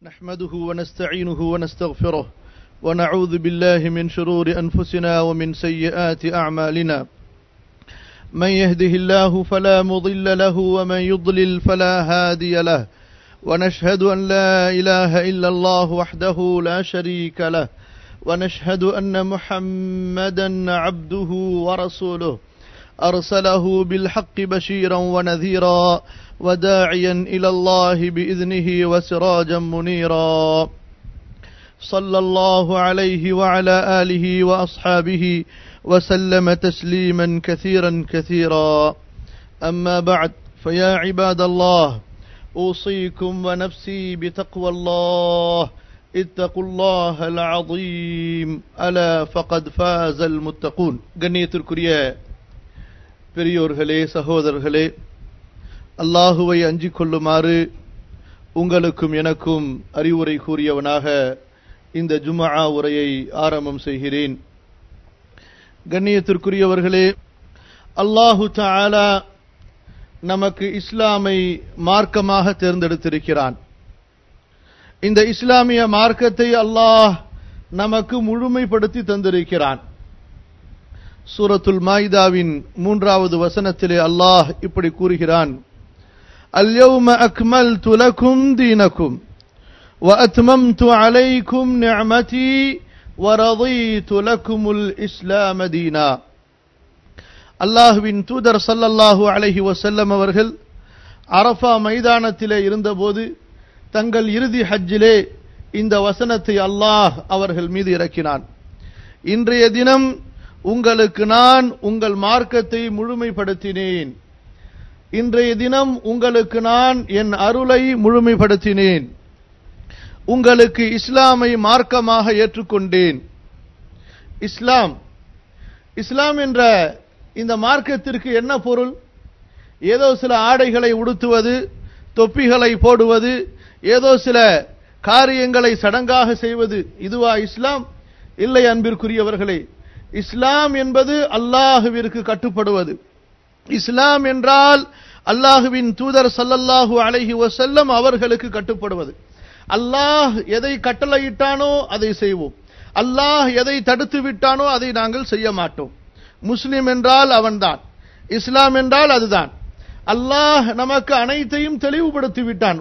نحمده ونستعينه ونستغفره ونعوذ بالله من شرور أنفسنا ومن سيئات أعمالنا من يهده الله فلا مضل له ومن يضلل فلا هادي له ونشهد أن لا إله إلا الله وحده لا شريك له ونشهد أن محمدا عبده ورسوله أرسله بالحق بشيرا ونذيرا وداعيا إلى الله بإذنه وسراجا منيرا صلى الله عليه وعلى آله وأصحابه وسلم تسليما كثيرا كثيرا أما بعد فيا عباد الله أوصيكم ونفسي بتقوى الله اتقوا الله العظيم ألا فقد فاز المتقون கண்ணியத்திற்குரிய பெரியோர்களே சகோதரர்களே அல்லாஹுவை அஞ்சிக் கொள்ளுமாறு உங்களுக்கும் எனக்கும் அறிவுரை கூறியவனாக இந்த ஜும்ஆ உரையை ஆரம்பம் செய்கிறேன் கண்ணியத்திற்குரியவர்களே அல்லாஹு தஆலா நமக்கு இஸ்லாமை மார்க்கமாக தேர்ந்தெடுத்திருக்கிறான் இந்த இஸ்லாமிய மார்க்கத்தை அல்லாஹ் நமக்கு முழுமைப்படுத்தி தந்திருக்கிறான் சூரத்துல் மாய்தாவின் மூன்றாவது வசனத்திலே அல்லாஹ் இப்படி கூறுகிறான் اليوم أكملت لكم دينكم وأتممت عليكم نعمتي ورضيت لكم الإسلام دينا அல்லாஹுவின் தூதர் சல்லல்லாஹு அலைஹி வசல்லம் அவர்கள் அரஃபா மைதானத்திலே இருந்தபோது தங்கள் இறுதி ஹஜ்ஜிலே இந்த வசனத்தை அல்லாஹ் அவர்கள் மீது இறக்கினான் இன்றைய தினம் உங்களுக்கு நான் உங்கள் மார்க்கத்தை முழுமைப்படுத்தினேன் இன்றைய தினம் உங்களுக்கு நான் என் அருளை முழுமைப்படுத்தினேன் உங்களுக்கு இஸ்லாமை மார்க்கமாக ஏற்றுக்கொண்டேன் இஸ்லாம் இஸ்லாம் என்ற இந்த மார்க்கத்திற்கு என்ன பொருள் ஏதோ சில ஆடைகளை உடுத்துவது தொப்பிகளை போடுவது ஏதோ சில காரியங்களை சடங்காக செய்வது இதுவா இஸ்லாம் இல்லை அன்பிற்குரியவர்களே இஸ்லாம் என்பது அல்லாஹுவிற்கு கட்டுப்படுவது இஸ்லாம் என்றால் அல்லாஹுவின் தூதர் சல்லல்லாஹு அலைஹி வசல்லம் அவர்களுக்கு கட்டுப்படுவது அல்லாஹ் எதை கட்டளையிட்டானோ அதை செய்வோம் அல்லாஹ் எதை தடுத்து விட்டானோ அதை நாங்கள் செய்ய மாட்டோம் முஸ்லிம் என்றால் அவன்தான் இஸ்லாம் என்றால் அதுதான் அல்லாஹ் நமக்கு அனைத்தையும் தெளிவுபடுத்தி விட்டான்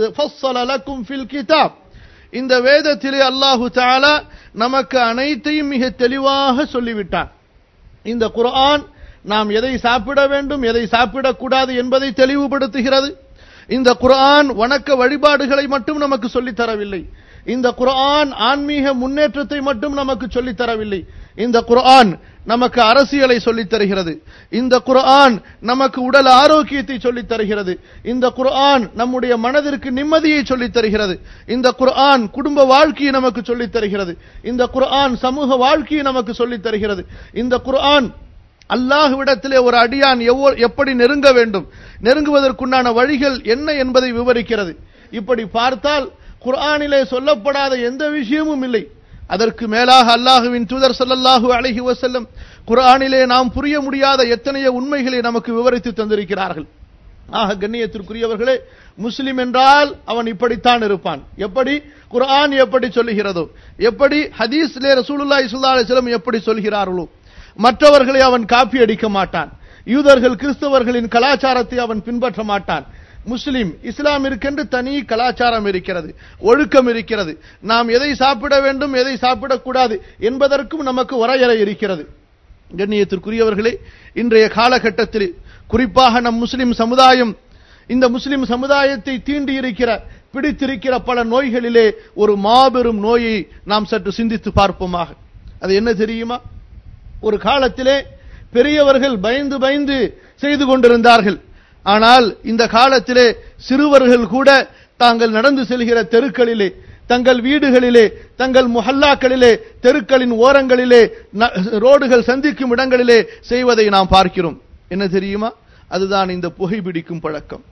இந்த வேதத்திலே அல்லாஹு தாலா நமக்கு அனைத்தையும் மிக தெளிவாக சொல்லிவிட்டான் இந்த குர்ஆன் நாம் எதை சாப்பிட வேண்டும் எதை சாப்பிடக்கூடாது என்பதை தெளிவுபடுத்துகிறது இந்த குர்ஆன் வணக்க வழிபாடுகளை மட்டும் நமக்கு சொல்லித் தரவில்லை இந்த குர்ஆன் ஆன்மீக முன்னேற்றத்தை மட்டும் நமக்கு சொல்லித் தரவில்லை இந்த குர்ஆன் நமக்கு அரசியலை சொல்லித் தருகிறது இந்த குர்ஆன் நமக்கு உடல் ஆரோக்கியத்தை சொல்லித் தருகிறது இந்த குர்ஆன் நம்முடைய மனதிற்கு நிம்மதியை சொல்லித் தருகிறது இந்த குர்ஆன் குடும்ப வாழ்க்கையை நமக்கு சொல்லித் தருகிறது இந்த குர்ஆன் சமூக வாழ்க்கையை நமக்கு சொல்லித் தருகிறது இந்த குர்ஆன் அல்லாஹுவிடத்திலே ஒரு அடியான் எப்படி நெருங்க வேண்டும் நெருங்குவதற்குண்டான வழிகள் என்ன என்பதை விவரிக்கிறது இப்படி பார்த்தால் குர்ஆனிலே சொல்லப்படாத எந்த விஷயமும் இல்லை அதற்கு மேலாக அல்லாஹுவின் தூதர் சல்லல்லாஹு அலஹி வசல்லம் குர்ஆனிலே நாம் புரிய முடியாத எத்தனையோ உண்மைகளை நமக்கு விவரித்து தந்திருக்கிறார்கள் ஆக கண்ணியத்திற்குரியவர்களே முஸ்லிம் என்றால் அவன் இப்படித்தான் இருப்பான் எப்படி குர்ஆன் எப்படி சொல்லுகிறதோ எப்படி ஹதீஸ்லே ரசூலுல்லாஹி ஸல்லல்லாஹு அலைஹி வஸல்லம் எப்படி சொல்கிறார்களோ மற்றவர்களை அவன் காப்பி அடிக்க மாட்டான் யூதர்கள் கிறிஸ்தவர்களின் கலாச்சாரத்தை அவன் பின்பற்ற மாட்டான் முஸ்லிம் இஸ்லாமிற்கென்று தனி கலாச்சாரம் இருக்கிறது ஒழுக்கம் இருக்கிறது நாம் எதை சாப்பிட வேண்டும் எதை சாப்பிடக்கூடாது என்பதற்கும் நமக்கு வரையறை இருக்கிறது கண்ணியத்திற்குரியவர்களே இன்றைய காலகட்டத்தில் குறிப்பாக நம் முஸ்லிம் சமுதாயம் இந்த முஸ்லிம் சமுதாயத்தை தீண்டி இருக்கிற பிடித்திருக்கிற பல நோய்களிலே ஒரு மாபெரும் நோயை நாம் சற்று சிந்தித்து பார்ப்போமாக அது என்ன தெரியுமா ஒரு காலத்திலே பெரியவர்கள் பயந்து பயந்து செய்து கொண்டிருந்தார்கள் ஆனால் இந்த காலத்திலே சிறுவர்கள் கூட தாங்கள் நடந்து செல்கிற தெருக்களிலே தங்கள் வீடுகளிலே தங்கள் முஹல்லாக்களிலே தெருக்களின் ஓரங்களிலே ரோடுகள் சந்திக்கும் இடங்களிலே செய்வதை நாம் பார்க்கிறோம் என்ன தெரியுமா அதுதான் இந்த புகைப்பிடிக்கும் பழக்கம்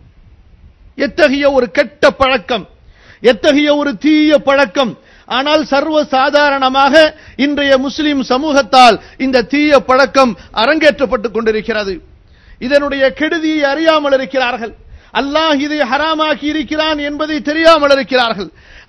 எத்தகைய ஒரு கெட்ட பழக்கம் எத்தகைய ஒரு தீய பழக்கம் ஆனால் சர்வ சாதாரணமாக இன்றைய முஸ்லிம் சமூகத்தால் இந்த தீய பழக்கம் அரங்கேற்றப்பட்டுக் கொண்டிருக்கிறது இதனுடைய கெடுதியை அறியாமல் இருக்கிறார்கள் அல்லாஹ் இதை ஹராமாக்கி இருக்கிறான் என்பதை தெரியாமல் இருக்கிறார்கள்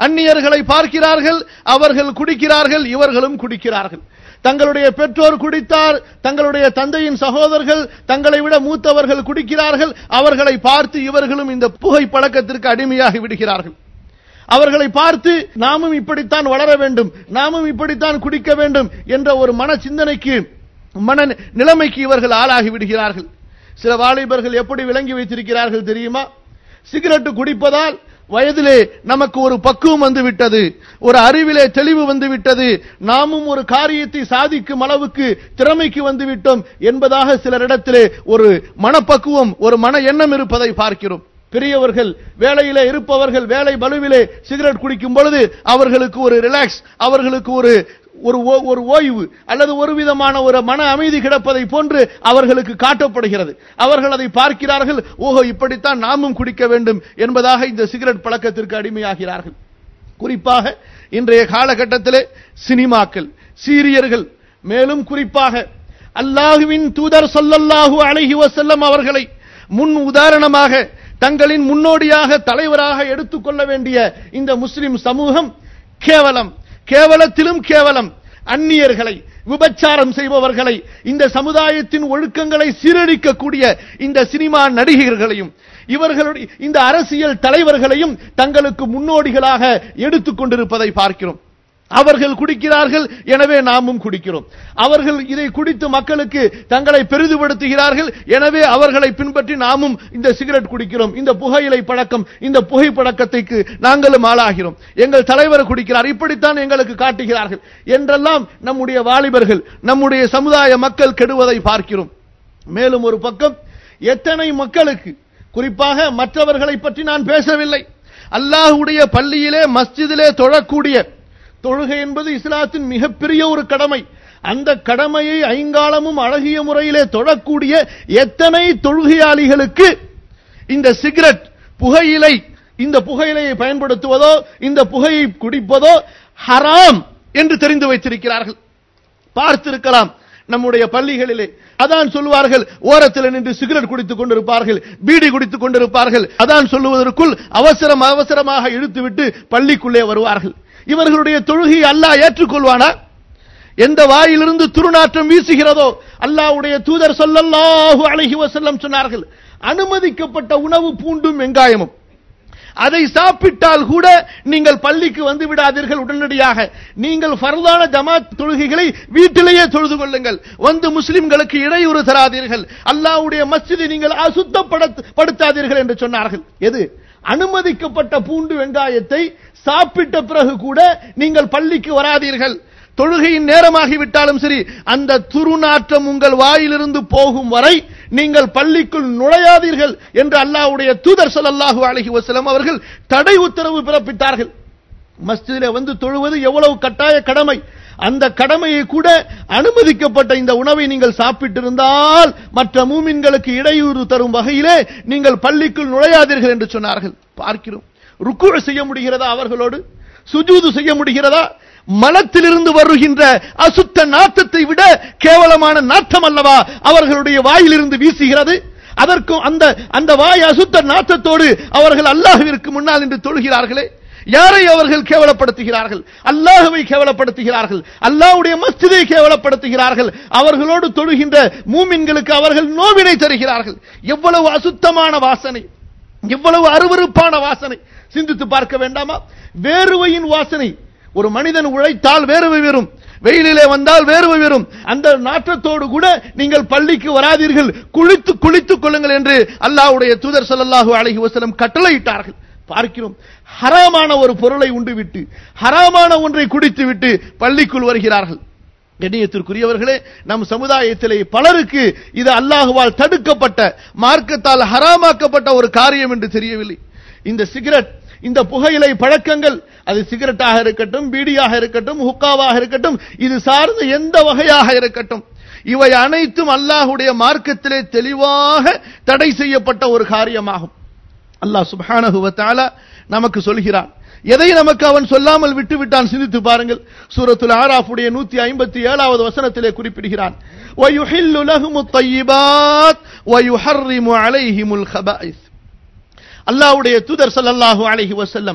அந்நியர்களை பார்க்கிறார்கள் அவர்கள் குடிக்கிறார்கள் இவர்களும் குடிக்கிறார்கள் தங்களுடைய பெற்றோர் குடித்தார் தங்களுடைய தந்தையின் சகோதரர்கள் தங்களை விட மூத்தவர்கள் குடிக்கிறார்கள் அவர்களை பார்த்து இவர்களும் இந்த புகை பழக்கத்திற்கு அடிமையாகி விடுகிறார்கள் அவர்களை பார்த்து நாமும் இப்படித்தான் வளர வேண்டும் நாமும் இப்படித்தான் குடிக்க வேண்டும் என்ற ஒரு மன சிந்தனைக்கு மன நிலைமைக்கு இவர்கள் ஆளாகி விடுகிறார்கள் சில வாலிபர்கள் எப்படி விளங்கி வைத்திருக்கிறார்கள் தெரியுமா சிகரெட் குடிப்பதால் வயதிலே நமக்கு ஒரு பக்குவம் வந்து விட்டது ஒரு அறிவிலே தெளிவு வந்து விட்டது நாமும் ஒரு காரியத்தை சாதிக்கும் அளவுக்கு திறமைக்கு வந்து விட்டோம் என்பதாக சிலரிடத்திலே ஒரு மனப்பக்குவம் ஒரு மன எண்ணம் இருப்பதை பார்க்கிறோம் பெரியவர்கள் வேலையிலே இருப்பவர்கள் வேலை பலுவிலே சிகரெட் குடிக்கும் பொழுது அவர்களுக்கு ஒரு ரிலாக்ஸ் அவர்களுக்கு ஒரு ஒரு ஓ- ஒரு ஓய்வு அல்லது ஒரு விதமான ஒரு மன அமைதி கிடப்பதை போன்று அவர்களுக்கு காட்டப்படுகிறது அவர்கள் அதை பார்க்கிறார்கள் ஓஹோ இப்படித்தான் நாமும் குடிக்க வேண்டும் என்பதாக இந்த சிகரெட் பழக்கத்திற்கு அடிமையாகிறார்கள் குறிப்பாக இன்றைய காலகட்டத்திலே சினிமாக்கள் சீரியர்கள் மேலும் குறிப்பாக அல்லாஹுவின் தூதர் ஸல்லல்லாஹு அலைஹி வஸல்லம் அவர்களை முன் உதாரணமாக தங்களின் முன்னோடியாக தலைவராக எடுத்துக்கொள்ள வேண்டிய இந்த முஸ்லிம் சமூகம் கேவலம் கேவலத்திலும் கேவலம் அந்நியர்களை விபச்சாரம் செய்பவர்களை இந்த சமுதாயத்தின் ஒழுக்கங்களை சீரழிக்கக்கூடிய இந்த சினிமா நடிகர்களையும் இவர்களுடைய இந்த அரசியல் தலைவர்களையும் தங்களுக்கு முன்னோடிகளாக எடுத்துக் கொண்டிருப்பதை பார்க்கிறோம் அவர்கள் குடிக்கிறார்கள் எனவே நாமும் குடிக்கிறோம் அவர்கள் இதை குடித்து மக்களுக்கு தங்களை பெரிதுபடுத்துகிறார்கள் எனவே அவர்களை பின்பற்றி நாமும் இந்த சிகரெட் குடிக்கிறோம் இந்த புகையிலை பழக்கம் இந்த புகை பழக்கத்தைக்கு நாங்களும் ஆளாகிறோம் எங்கள் தலைவர் குடிக்கிறார் இப்படித்தான் எங்களுக்கு காட்டுகிறார்கள் என்றெல்லாம் நம்முடைய வாலிபர்கள் நம்முடைய சமுதாய மக்கள் கெடுவதை பார்க்கிறோம் மேலும் ஒரு பக்கம் எத்தனை மக்களுக்கு குறிப்பாக மற்றவர்களை பற்றி நான் பேசவில்லை அல்லாஹ்வுடைய பள்ளியிலே மஸ்ஜிதிலே தொழக்கூடிய தொழுகை என்பது இஸ்லாத்தின் மிகப்பெரிய ஒரு கடமை அந்த கடமையை ஐங்காலமும் அழகிய முறையிலே தொழக்கூடிய எத்தனை தொழுகையாளிகளுக்கு இந்த சிகரெட் புகையிலை இந்த புகையிலையை பயன்படுத்துவதோ இந்த புகையை குடிப்பதோ ஹராம் என்று தெரிந்து வைத்திருக்கிறார்கள் பார்த்திருக்கலாம் நம்முடைய பள்ளிகளிலே அதான் சொல்லுவார்கள் ஓரத்தில் நின்று சிகரெட் குடித்துக் கொண்டிருப்பார்கள் பீடி குடித்துக் கொண்டிருப்பார்கள் அதான் சொல்லுவதற்குள் அவசரம் அவசரமாக இழுத்துவிட்டு பள்ளிக்குள்ளே வருவார்கள் இவர்களுடைய தொழுகையை அல்லாஹ் ஏற்றுக்கொள்வானா எந்த வாயிலிருந்து துருநாற்றம் வீசுகிறதோ அல்லாஹ்வுடைய தூதர் ஸல்லல்லாஹு அலைஹி வஸல்லம் சொன்னார்கள் அனுமதிக்கப்பட்ட உணவு பூண்டும் வெங்காயமும் அதை சாப்பிட்டால் கூட நீங்கள் பள்ளிக்கு வந்து விடாதீர்கள் உடனடியாக நீங்கள் ஃபர்தான ஜமாத் தொழுகைகளை வீட்டிலேயே தொழுது கொள்ளுங்கள் வந்து முஸ்லிம்களுக்கு இடையூறு தராதீர்கள் அல்லாஹ்வுடைய மஸ்ஜிதை நீங்கள் அசுத்தப்படுத்தாதீர்கள் என்று சொன்னார்கள் எது அனுமதிக்கப்பட்ட பூண்டு வெங்காயத்தை சாப்பிட்ட பிறகு கூட நீங்கள் பள்ளிக்கு வராதீர்கள் தொழுகையின் நேரமாகிவிட்டாலும் சரி அந்த துருநாற்றம் உங்கள் வாயிலிருந்து போகும் வரை நீங்கள் பள்ளிக்குள் நுழையாதீர்கள் என்று அல்லாஹ்வுடைய தூதர் ஸல்லல்லாஹு அலைஹி வஸல்லம் அவர்கள் தடை உத்தரவு பிறப்பித்தார்கள் மஸ்ஜிதிலே வந்து தொழுவது எவ்வளவு கட்டாய கடமை அந்த கடமையை கூட அனுமதிக்கப்பட்ட இந்த உணவை நீங்கள் சாப்பிட்டிருந்தால் மற்ற மூமின்களுக்கு இடையூறு தரும் வகையிலே நீங்கள் பள்ளிக்குள் நுழையாதீர்கள் என்று சொன்னார்கள் பார்க்கிறோம் ருக்கு செய்ய முடிகிறதா அவர்களோடு சுஜூது செய்ய முடிகிறதா மலத்திலிருந்து வருகின்ற அசுத்த நாற்றத்தை விட கேவலமான நாற்றம் அல்லவா அவர்களுடைய வாயிலிருந்து வீசுகிறது அதற்கும் அந்த அந்த வாய் அசுத்த நாற்றத்தோடு அவர்கள் அல்லாஹ்விற்கு முன்னால் நின்று தொழுகிறார்களே யாரை அவர்கள் கேவலப்படுத்துகிறார்கள் அல்லாஹுவை கேவலப்படுத்துகிறார்கள் அல்லாஹ்வுடைய மஸ்ஜிதை கேவலப்படுத்துகிறார்கள் அவர்களோடு தொழுகின்ற மூமின்களுக்கு அவர்கள் நோவினை தருகிறார்கள் எவ்வளவு அசுத்தமான வாசனை எவ்வளவு அருவருப்பான வாசனை சிந்தித்து பார்க்க வேண்டாமா வேர்வையின் வாசனை ஒரு மனிதன் உழைத்தால் வேர்வை வரும் வெயிலிலே வந்தால் வேர்வை வரும் அந்த நாற்றத்தோடு கூட நீங்கள் பள்ளிக்கு வராதீர்கள் குளித்து குளித்துக் கொள்ளுங்கள் என்று அல்லாஹ்வுடைய தூதர் ஸல்லல்லாஹு அலைஹி வஸல்லம் கட்டளையிட்டார்கள் பார்க்கிறோம் ஹராமான ஒரு பொருளை உண்டு விட்டு ஹராமான ஒன்றை குடித்து விட்டு பள்ளிக்குள் வருகிறார்கள் கண்ணியத்திற்குரியவர்களே நம் சமுதாயத்திலே பலருக்கு இது அல்லாஹுவால் தடுக்கப்பட்ட மார்க்கத்தால் ஹராமாக்கப்பட்ட ஒரு காரியம் என்று தெரியவில்லை இந்த சிகரெட் இந்த புகையிலை பழக்கங்கள் அது சிகரெட்டாக இருக்கட்டும் பீடியாக இருக்கட்டும் ஹுக்காவாக இருக்கட்டும் இது சார்ந்த எந்த வகையாக இருக்கட்டும் இவை அனைத்தும் அல்லாஹுடைய மார்க்கத்திலே தெளிவாக தடை செய்யப்பட்ட ஒரு காரியமாகும் அல்லாஹ் சுப்ஹானஹு வ தஆலா நமக்கு சொல்கிறான் எதை நமக்கு அவன் சொல்லாமல் விட்டு விட்டான் சிந்தித்து பாருங்கள் சூரத்துல் ஆராஃபுடைய 157வது வசனத்திலே குறிப்பிடுகிறான் وَيُحِلُّ لَهُمُ الطَّيِّبَاتِ وَيُحَرِّمُ عَلَيْهِمُ الْخَبَائِثِ அல்லாஹ்வுடைய தூதர் ஸல்லல்லாஹு அலைஹி வஸல்லம்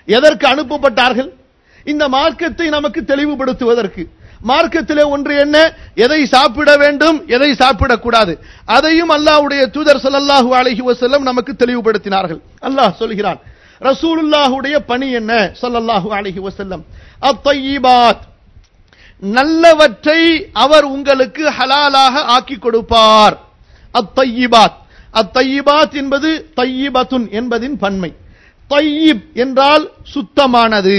எதற்கு அனுப்பப்பட்டார்கள் இந்த மார்க்கத்தை நமக்கு தெளிவுபடுத்துவதற்கு மார்க்கத்திலே ஒன்று என்ன எதை சாப்பிட வேண்டும் எதை சாப்பிடக்கூடாது அதையும் அல்லாஹ்வுடைய தூதர் ஸல்லல்லாஹு அலைஹி வஸல்லம் நமக்கு தெளிவுபடுத்தினார்கள் அல்லாஹ் சொல்கிறான் ரசூலுல்லாஹுடைய பணி என்ன ஸல்லல்லாஹு அலைஹி வஸல்லம் அத்தய்யிபாத் நல்லவற்றை அவர் உங்களுக்கு ஹலாலாக ஆக்கி கொடுப்பார் அத்தய்யிபாத் அத்தய்யிபாத் என்பது தையிபத்துன் என்பதின் பன்மை தையிப் என்றால் சுத்தமானது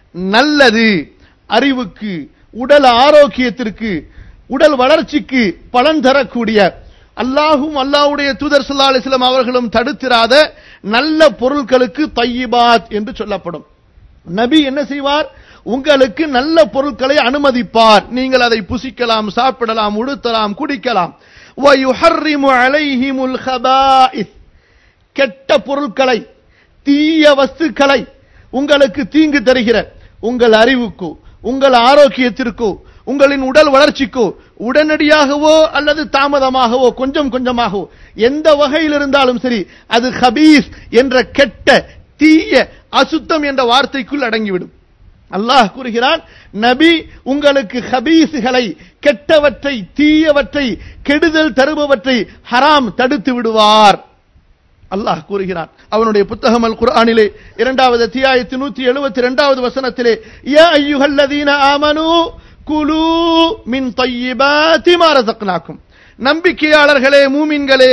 நல்லது அறிவுக்கு உடல் ஆரோக்கியத்திற்கு உடல் வளர்ச்சிக்கு பலன் தரக்கூடிய அல்லாஹும் அல்லாஹ்வுடைய தூதர் ஸல்லல்லாஹு அலைஹி வஸல்லம் அவர்களும் தடுத்திராத நல்ல பொருட்களுக்கு தையிபாத் என்று சொல்லப்படும் நபி என்ன செய்வார் உங்களுக்கு நல்ல பொருட்களை அனுமதிப்பார் நீங்கள் அதை புசிக்கலாம் சாப்பிடலாம் உடுத்தலாம் குடிக்கலாம் وَيُحَرِّمُ عَلَيْهِمُ الْخَبَائِثِ கெட்ட பொருட்களை தீய வஸ்துக்களை உங்களுக்கு தீங்கு தருகிற உங்கள் அறிவுக்கோ உங்கள் ஆரோக்கியத்திற்கோ உங்களின் உடல் வளர்ச்சிக்கோ உடனடியாகவோ அல்லது தாமதமாகவோ கொஞ்சம் கொஞ்சமாகவோ எந்த வகையில் இருந்தாலும் சரி அது ஹபீஸ் என்ற கெட்ட தீய அசுத்தம் என்ற வார்த்தைக்குள் அடங்கிவிடும் அல்லாஹ் கூறுகிறான் நபி உங்களுக்கு ஹபீஸுகளை கெட்டவற்றை தீயவற்றை கெடுதல் தருபவற்றை ஹராம் தடுத்து விடுவார் அல்லாஹ் கூறுகிறான் அவனுடைய புத்தகம் அல் குர்ஆனிலே இரண்டாவது அத்தியாயத்து நூத்தி எழுபத்தி இரண்டாவது வசனத்திலே யா ஐயுஹல்லதீன ஆமனு குலு மின் தையிபாத்தி மா ரஸக்னாக்கும் நம்பிக்கையாளர்களே மூமின்களே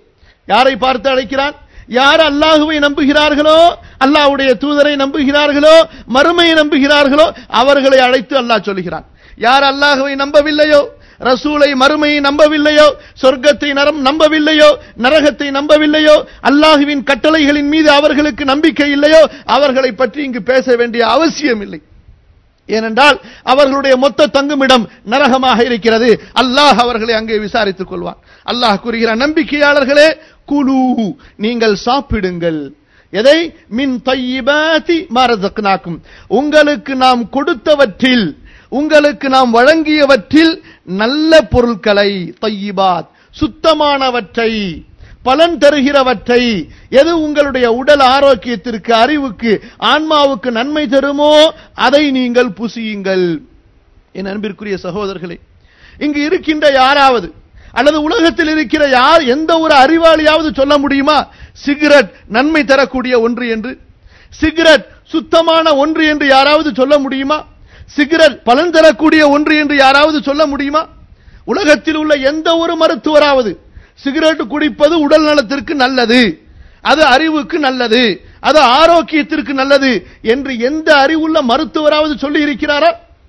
யாரை பார்த்து அழைக்கிறான் யார் அல்லாஹுவை நம்புகிறார்களோ அல்லாஹ்வுடைய தூதரை நம்புகிறார்களோ மறுமையை நம்புகிறார்களோ அவர்களை அழைத்து அல்லாஹ் சொல்கிறான் யார் அல்லாஹுவை நம்பவில்லையோ ரசூலை மறுமையை நம்பவில்லையோ சொர்க்கத்தை நரம் நம்பவில்லையோ நரகத்தை நம்பவில்லையோ அல்லாஹுவின் கட்டளைகளின் மீது அவர்களுக்கு நம்பிக்கை இல்லையோ அவர்களை பற்றி இங்கு பேச வேண்டிய அவசியம் இல்லை ஏனென்றால் அவர்களுடைய மொத்த தங்குமிடம் நரகமாக இருக்கிறது அல்லாஹ் அவர்களை அங்கே விசாரித்துக் கொள்வான் அல்லாஹ் கூறுகிறான் நம்பிக்கையாளர்களே குலு நீங்கள் சாப்பிடுங்கள் எதை மின் தையிபாதி மரதக்னாக்கும் உங்களுக்கு நாம் கொடுத்தவற்றில் உங்களுக்கு நாம் வழங்கியவற்றில் நல்ல பொருட்களை தையிபாத் சுத்தமானவற்றை பலன் தருகிறவற்றை எது உங்களுடைய உடல் ஆரோக்கியத்திற்கு அறிவுக்கு ஆன்மாவுக்கு நன்மை தருமோ அதை நீங்கள் புசியுங்கள் என் அன்பிற்குரிய சகோதரர்களே இங்கு இருக்கின்ற யாராவது அல்லது உலகத்தில் இருக்கிற யார் எந்த ஒரு அறிவாளியாவது சொல்ல முடியுமா சிகரெட் நன்மை தரக்கூடிய ஒன்று என்று சிகரெட் சுத்தமான ஒன்று என்று யாராவது சொல்ல முடியுமா சிகரெட் பலன் தரக்கூடிய ஒன்று என்று யாராவது சொல்ல முடியுமா உலகத்தில் உள்ள எந்த ஒரு மருத்துவராவது சிகரெட் குடிப்பது உடல் நலத்திற்கு நல்லது அது அறிவுக்கு நல்லது அது ஆரோக்கியத்திற்கு நல்லது என்று எந்த அறிவுள்ள மருத்துவராவது சொல்லி இருக்கிறாரா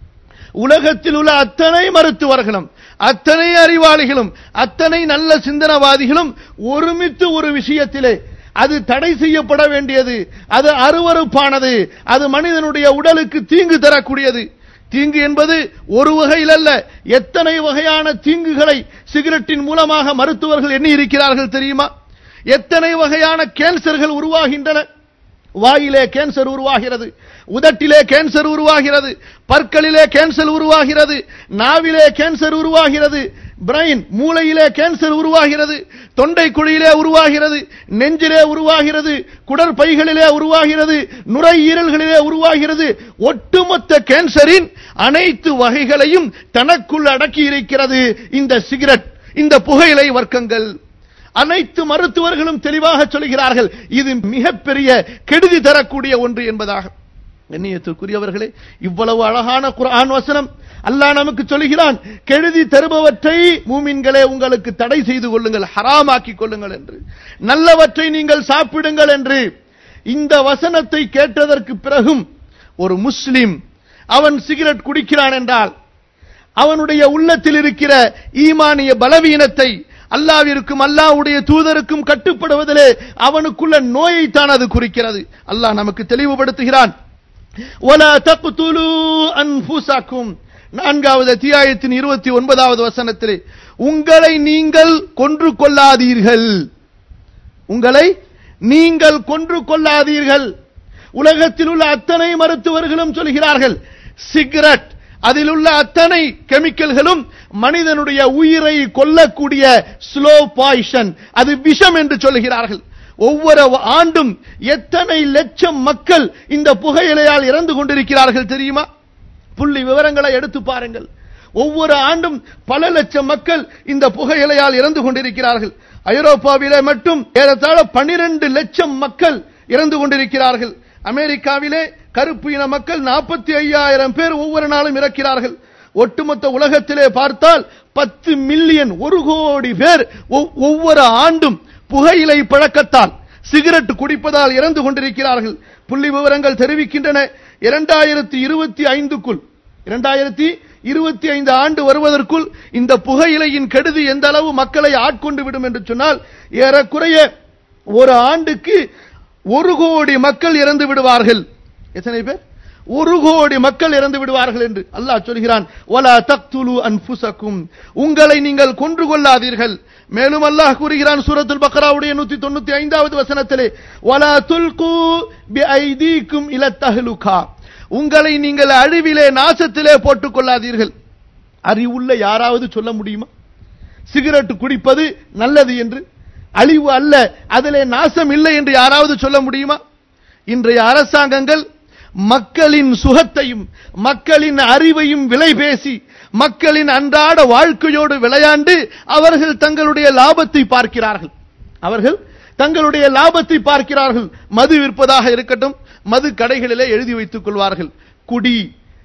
உலகத்தில் உள்ள அத்தனை மருத்துவர்களும் அத்தனை அறிவாளிகளும் அத்தனை நல்ல சிந்தனவாதிகளும் ஒருமித்து ஒரு விஷயத்திலே அது தடை செய்யப்பட வேண்டியது அது அருவருப்பானது அது மனிதனுடைய உடலுக்கு தீங்கு தரக்கூடியது தீங்கு என்பது ஒரு வகையில் அல்ல எத்தனை வகையான தீங்குகளை சிகரெட்டின் மூலமாக மருத்துவர்கள் எண்ணி இருக்கிறார்கள் தெரியுமா எத்தனை வகையான கேன்சர்கள் உருவாகின்றன வாயிலே கேன்சர் உருவாகிறது உதட்டிலே கேன்சர் உருவாகிறது பற்களிலே கேன்சர் உருவாகிறது நாவிலே கேன்சர் உருவாகிறது பிரைன் மூளையிலே கேன்சர் உருவாகிறது தொண்டை குழியிலே உருவாகிறது நெஞ்சிலே உருவாகிறது குடற்பைகளிலே உருவாகிறது நுரையீரல்களிலே உருவாகிறது ஒட்டுமொத்த கேன்சரின் அனைத்து வகைகளையும் தனக்குள் அடக்கி இருக்கிறது இந்த சிகரெட் இந்த புகையிலை வர்க்கங்கள் அனைத்து மருத்துவர்களும் தெளிவாக சொல்கிறார்கள் இது மிகப்பெரிய கெடுதி தரக்கூடிய ஒன்று என்பதாக எண்ணியத்திற்குரியவர்களே இவ்வளவு அழகான குர்ஆன் வசனம் அல்லாஹ் நமக்கு சொல்கிறான் கெடுதி தருபவற்றை மூமின்களே உங்களுக்கு தடை செய்து கொள்ளுங்கள் ஹராமாக்கிக் கொள்ளுங்கள் என்று நல்லவற்றை நீங்கள் சாப்பிடுங்கள் என்று இந்த வசனத்தை கேட்டதற்கு பிறகும் ஒரு முஸ்லிம் அவன் சிகரெட் குடிக்கிறான் என்றால் அவனுடைய உள்ளத்தில் இருக்கிற ஈமானிய பலவீனத்தை அல்லாவிற்கும் அல்லாவுடைய தூதருக்கும் கட்டுப்படுவதிலே அவனுக்குள்ள நோயைத்தான் அது குறிக்கிறது அல்லாஹ் நமக்கு தெளிவுபடுத்துகிறான் وَلَا تَقْتُلُوا أَنفُسَكُمْ நான்காவது அத்தியாயத்தின் இருபத்தி ஒன்பதாவது வசனத்திலே உங்களை நீங்கள் கொன்று கொள்ளாதீர்கள் உங்களை நீங்கள் கொன்று கொள்ளாதீர்கள் உலகத்தில் உள்ள அத்தனை மருத்துவர்களும் சொல்கிறார்கள் சிகரெட் அதில் உள்ள அத்தனை கெமிக்கல்களும் மனிதனுடைய உயிரை கொல்லக்கூடிய ஸ்லோ பாய்ஷன் அது விஷம் என்று சொல்கிறார்கள் ஒவ்வொரு ஆண்டும் எத்தனை லட்சம் மக்கள் இந்த புகையிலையால் இறந்து கொண்டிருக்கிறார்கள் தெரியுமா புள்ளி விவரங்களை எடுத்து பாருங்கள் ஒவ்வொரு ஆண்டும் பல லட்சம் மக்கள் இந்த புகையிலையால் இறந்து கொண்டிருக்கிறார்கள் ஐரோப்பாவிலே மட்டும் ஏறத்தாழ பனிரெண்டு லட்சம் மக்கள் இறந்து கொண்டிருக்கிறார்கள் அமெரிக்காவிலே கருப்பு இன மக்கள் நாற்பத்தி ஐயாயிரம் பேர் ஒவ்வொரு நாளும் இறக்கிறார்கள் ஒட்டுமொத்த உலகத்திலே பார்த்தால் பத்து மில்லியன் ஒரு கோடி பேர் ஒவ்- ஒவ்வொரு ஆண்டும் புகையிலை பழக்கத்தால் சிகரெட் குடிப்பதால் இறந்து கொண்டிருக்கிறார்கள் புள்ளி விவரங்கள் தெரிவிக்கின்றன இரண்டாயிரத்தி இருபத்தி ஐந்துக்குள் இரண்டாயிரத்தி இருபத்தி ஐந்து ஆண்டு வருவதற்குள் இந்த புகையிலையின் கெடுதி எந்த அளவு மக்களை ஆட்கொண்டு விடும் என்று சொன்னால் ஏறக்குறைய ஒரு ஆண்டுக்கு ஒரு கோடி மக்கள் இறந்து விடுவார்கள் எத்தனை பேர் ஒரு கோடி மக்கள் இறந்து விடுவார்கள் என்று அல்லாஹ் சொல்கிறான் வலா தக்துலு அன்ஃபுசக்கும் உங்களை நீங்கள் கொன்று கொள்ளாதீர்கள் மேலும் அல்லாஹ் கூறுகிறான் சூரத்துல் பக்ராவுடைய 195 ஐந்தாவது வசனத்திலே வலா துல்கு பிஐதீக்கும் இல தஹ்லுகா உங்களை நீங்கள் அழிவிலே நாசத்திலே போட்டுக் கொள்ளாதீர்கள் அறிவுள்ள யாராவது சொல்ல முடியுமா சிகரெட் குடிப்பது நல்லது என்று அழிவு அல்ல அதிலே நாசம் இல்லை என்று யாராவது சொல்ல முடியுமா இன்றைய அரசாங்கங்கள் மக்களின் சுகத்தையும் மக்களின் அறிவையும் விலை பேசி மக்களின் அன்றாட வாழ்க்கையோடு விளையாண்டு அவர்கள் தங்களுடைய லாபத்தை பார்க்கிறார்கள் அவர்கள் தங்களுடைய லாபத்தை பார்க்கிறார்கள் மது விற்பதாக இருக்கட்டும் மது கடைகளிலே எழுதி வைத்துக் கொள்வார்கள் குடி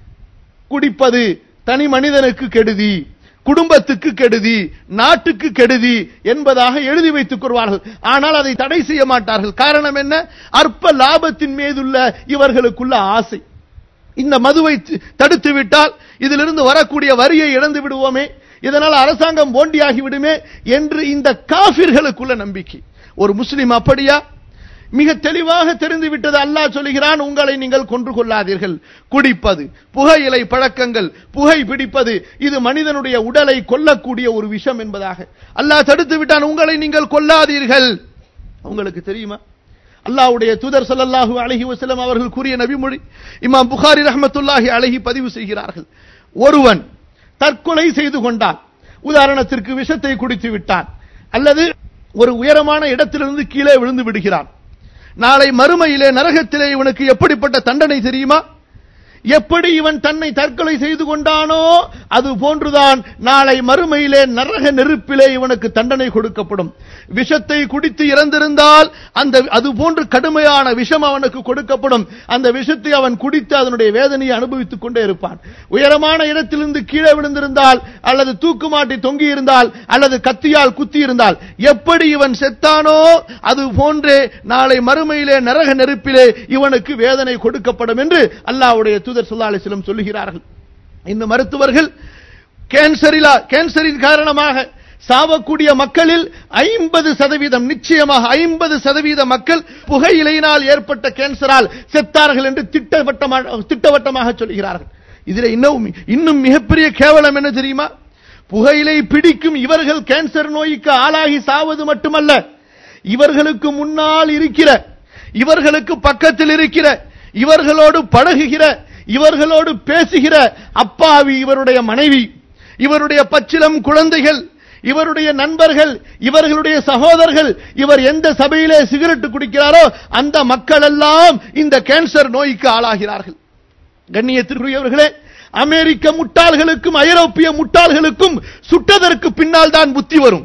குடிப்பது தனி மனிதனுக்கு கெடுதி குடும்பத்துக்கு கெடுதி நாட்டுக்கு கெடுதி என்பதாக எழுதி வைத்துக் கொள்வார்கள் ஆனால் அதை தடை செய்ய மாட்டார்கள் காரணம் என்ன அற்ப லாபத்தின் மீதுள்ள இவர்களுக்குள்ள ஆசை இந்த மதுவை தி- தடுத்து விட்டால் இதிலிருந்து வரக்கூடிய வரியை இழந்து விடுவோமே இதனால் அரசாங்கம் போண்டியாகி விடுமே என்று இந்த காபிர்களுக்குள்ள நம்பிக்கை ஒரு முஸ்லிம் அப்படியா மிக தெளிவாக தெரிந்து விட்டது அல்லாஹ் சொல்கிறான் உங்களை நீங்கள் கொன்று கொள்ளாதீர்கள் குடிப்பது புகையிலை பழக்கங்கள் புகை பிடிப்பது இது மனிதனுடைய உடலை கொல்லக்கூடிய ஒரு விஷம் என்பதாக அல்லாஹ் தடுத்து விட்டான் உங்களை நீங்கள் கொல்லாதீர்கள் உங்களுக்கு தெரியுமா அல்லாஹ்வுடைய தூதர் ஸல்லல்லாஹு அலைஹி வஸல்லம் அவர்கள் கூறிய நபிமொழி இமாம் புகாரி ரஹ்மத்துல்லாஹி அலைஹி பதிவு செய்கிறார்கள் ஒருவன் தற்கொலை செய்து கொண்டான் உதாரணத்திற்கு விஷத்தை குடித்து விட்டான் அல்லது ஒரு உயரமான இடத்திலிருந்து கீழே விழுந்து விடுகிறான் நாளை மறுமையிலே நரகத்திலே இவனுக்கு எப்படிப்பட்ட தண்டனை தெரியுமா எப்படி இவன் தன்னை தற்கொலை செய்து கொண்டானோ அது போன்றுதான் நாளை மறுமையிலே நரக நெருப்பிலே இவனுக்கு தண்டனை கொடுக்கப்படும் விஷத்தை குடித்து இறந்திருந்தால் அந்த அது போன்று கடுமையான விஷம் அவனுக்கு கொடுக்கப்படும் அந்த விஷத்தை அவன் குடித்து அதனுடைய வேதனையை அனுபவித்துக் கொண்டே இருப்பான் உயரமான இடத்திலிருந்து கீழே விழுந்திருந்தால் அல்லது தூக்குமாட்டி தொங்கி இருந்தால் அல்லது கத்தியால் குத்தி இருந்தால் எப்படி இவன் செத்தானோ அது போன்றே நாளை மறுமையிலே நரக நெருப்பிலே இவனுக்கு வேதனை கொடுக்கப்படும் என்று அல்லாஹ்வுடைய தூதர் ஸல்லல்லாஹு அலைஹி வஸல்லம் சொல்லுகிறார்கள் இந்த மருத்துவர்கள் கேன்சரிலா கேன்சரின் காரணமாக சாவக்கூடிய மக்களில் ஐம்பது சதவீதம் நிச்சயமாக ஐம்பது சதவீத மக்கள் புகையிலையினால் ஏற்பட்ட கேன்சரால் செத்தார்கள் என்று திட்டவட்டமாக திட்டவட்டமாக சொல்கிறார்கள் இதில் இன்னும் இன்னும் மிகப்பெரிய கேவலம் என்ன தெரியுமா புகையிலை பிடிக்கும் இவர்கள் கேன்சர் நோய்க்கு ஆளாகி சாவது மட்டுமல்ல இவர்களுக்கு முன்னால் இருக்கிற இவர்களுக்கு பக்கத்தில் இருக்கிற இவர்களோடு பழகுகிற இவர்களோடு பேசுகிற அப்பாவி இவருடைய மனைவி இவருடைய பச்சிலம் குழந்தைகள் இவருடைய நண்பர்கள் இவர்களுடைய சகோதரர்கள் இவர் எந்த சபையிலே சிகரெட் குடிக்கிறாரோ அந்த மக்கள் எல்லாம் இந்த கேன்சர் நோய்க்கு ஆளாகிறார்கள் கண்ணியத்திற்குரியவர்களே அமெரிக்க முட்டாள்களுக்கும் ஐரோப்பிய முட்டாள்களுக்கும் சுட்டதற்கு பின்னால் தான் புத்தி வரும்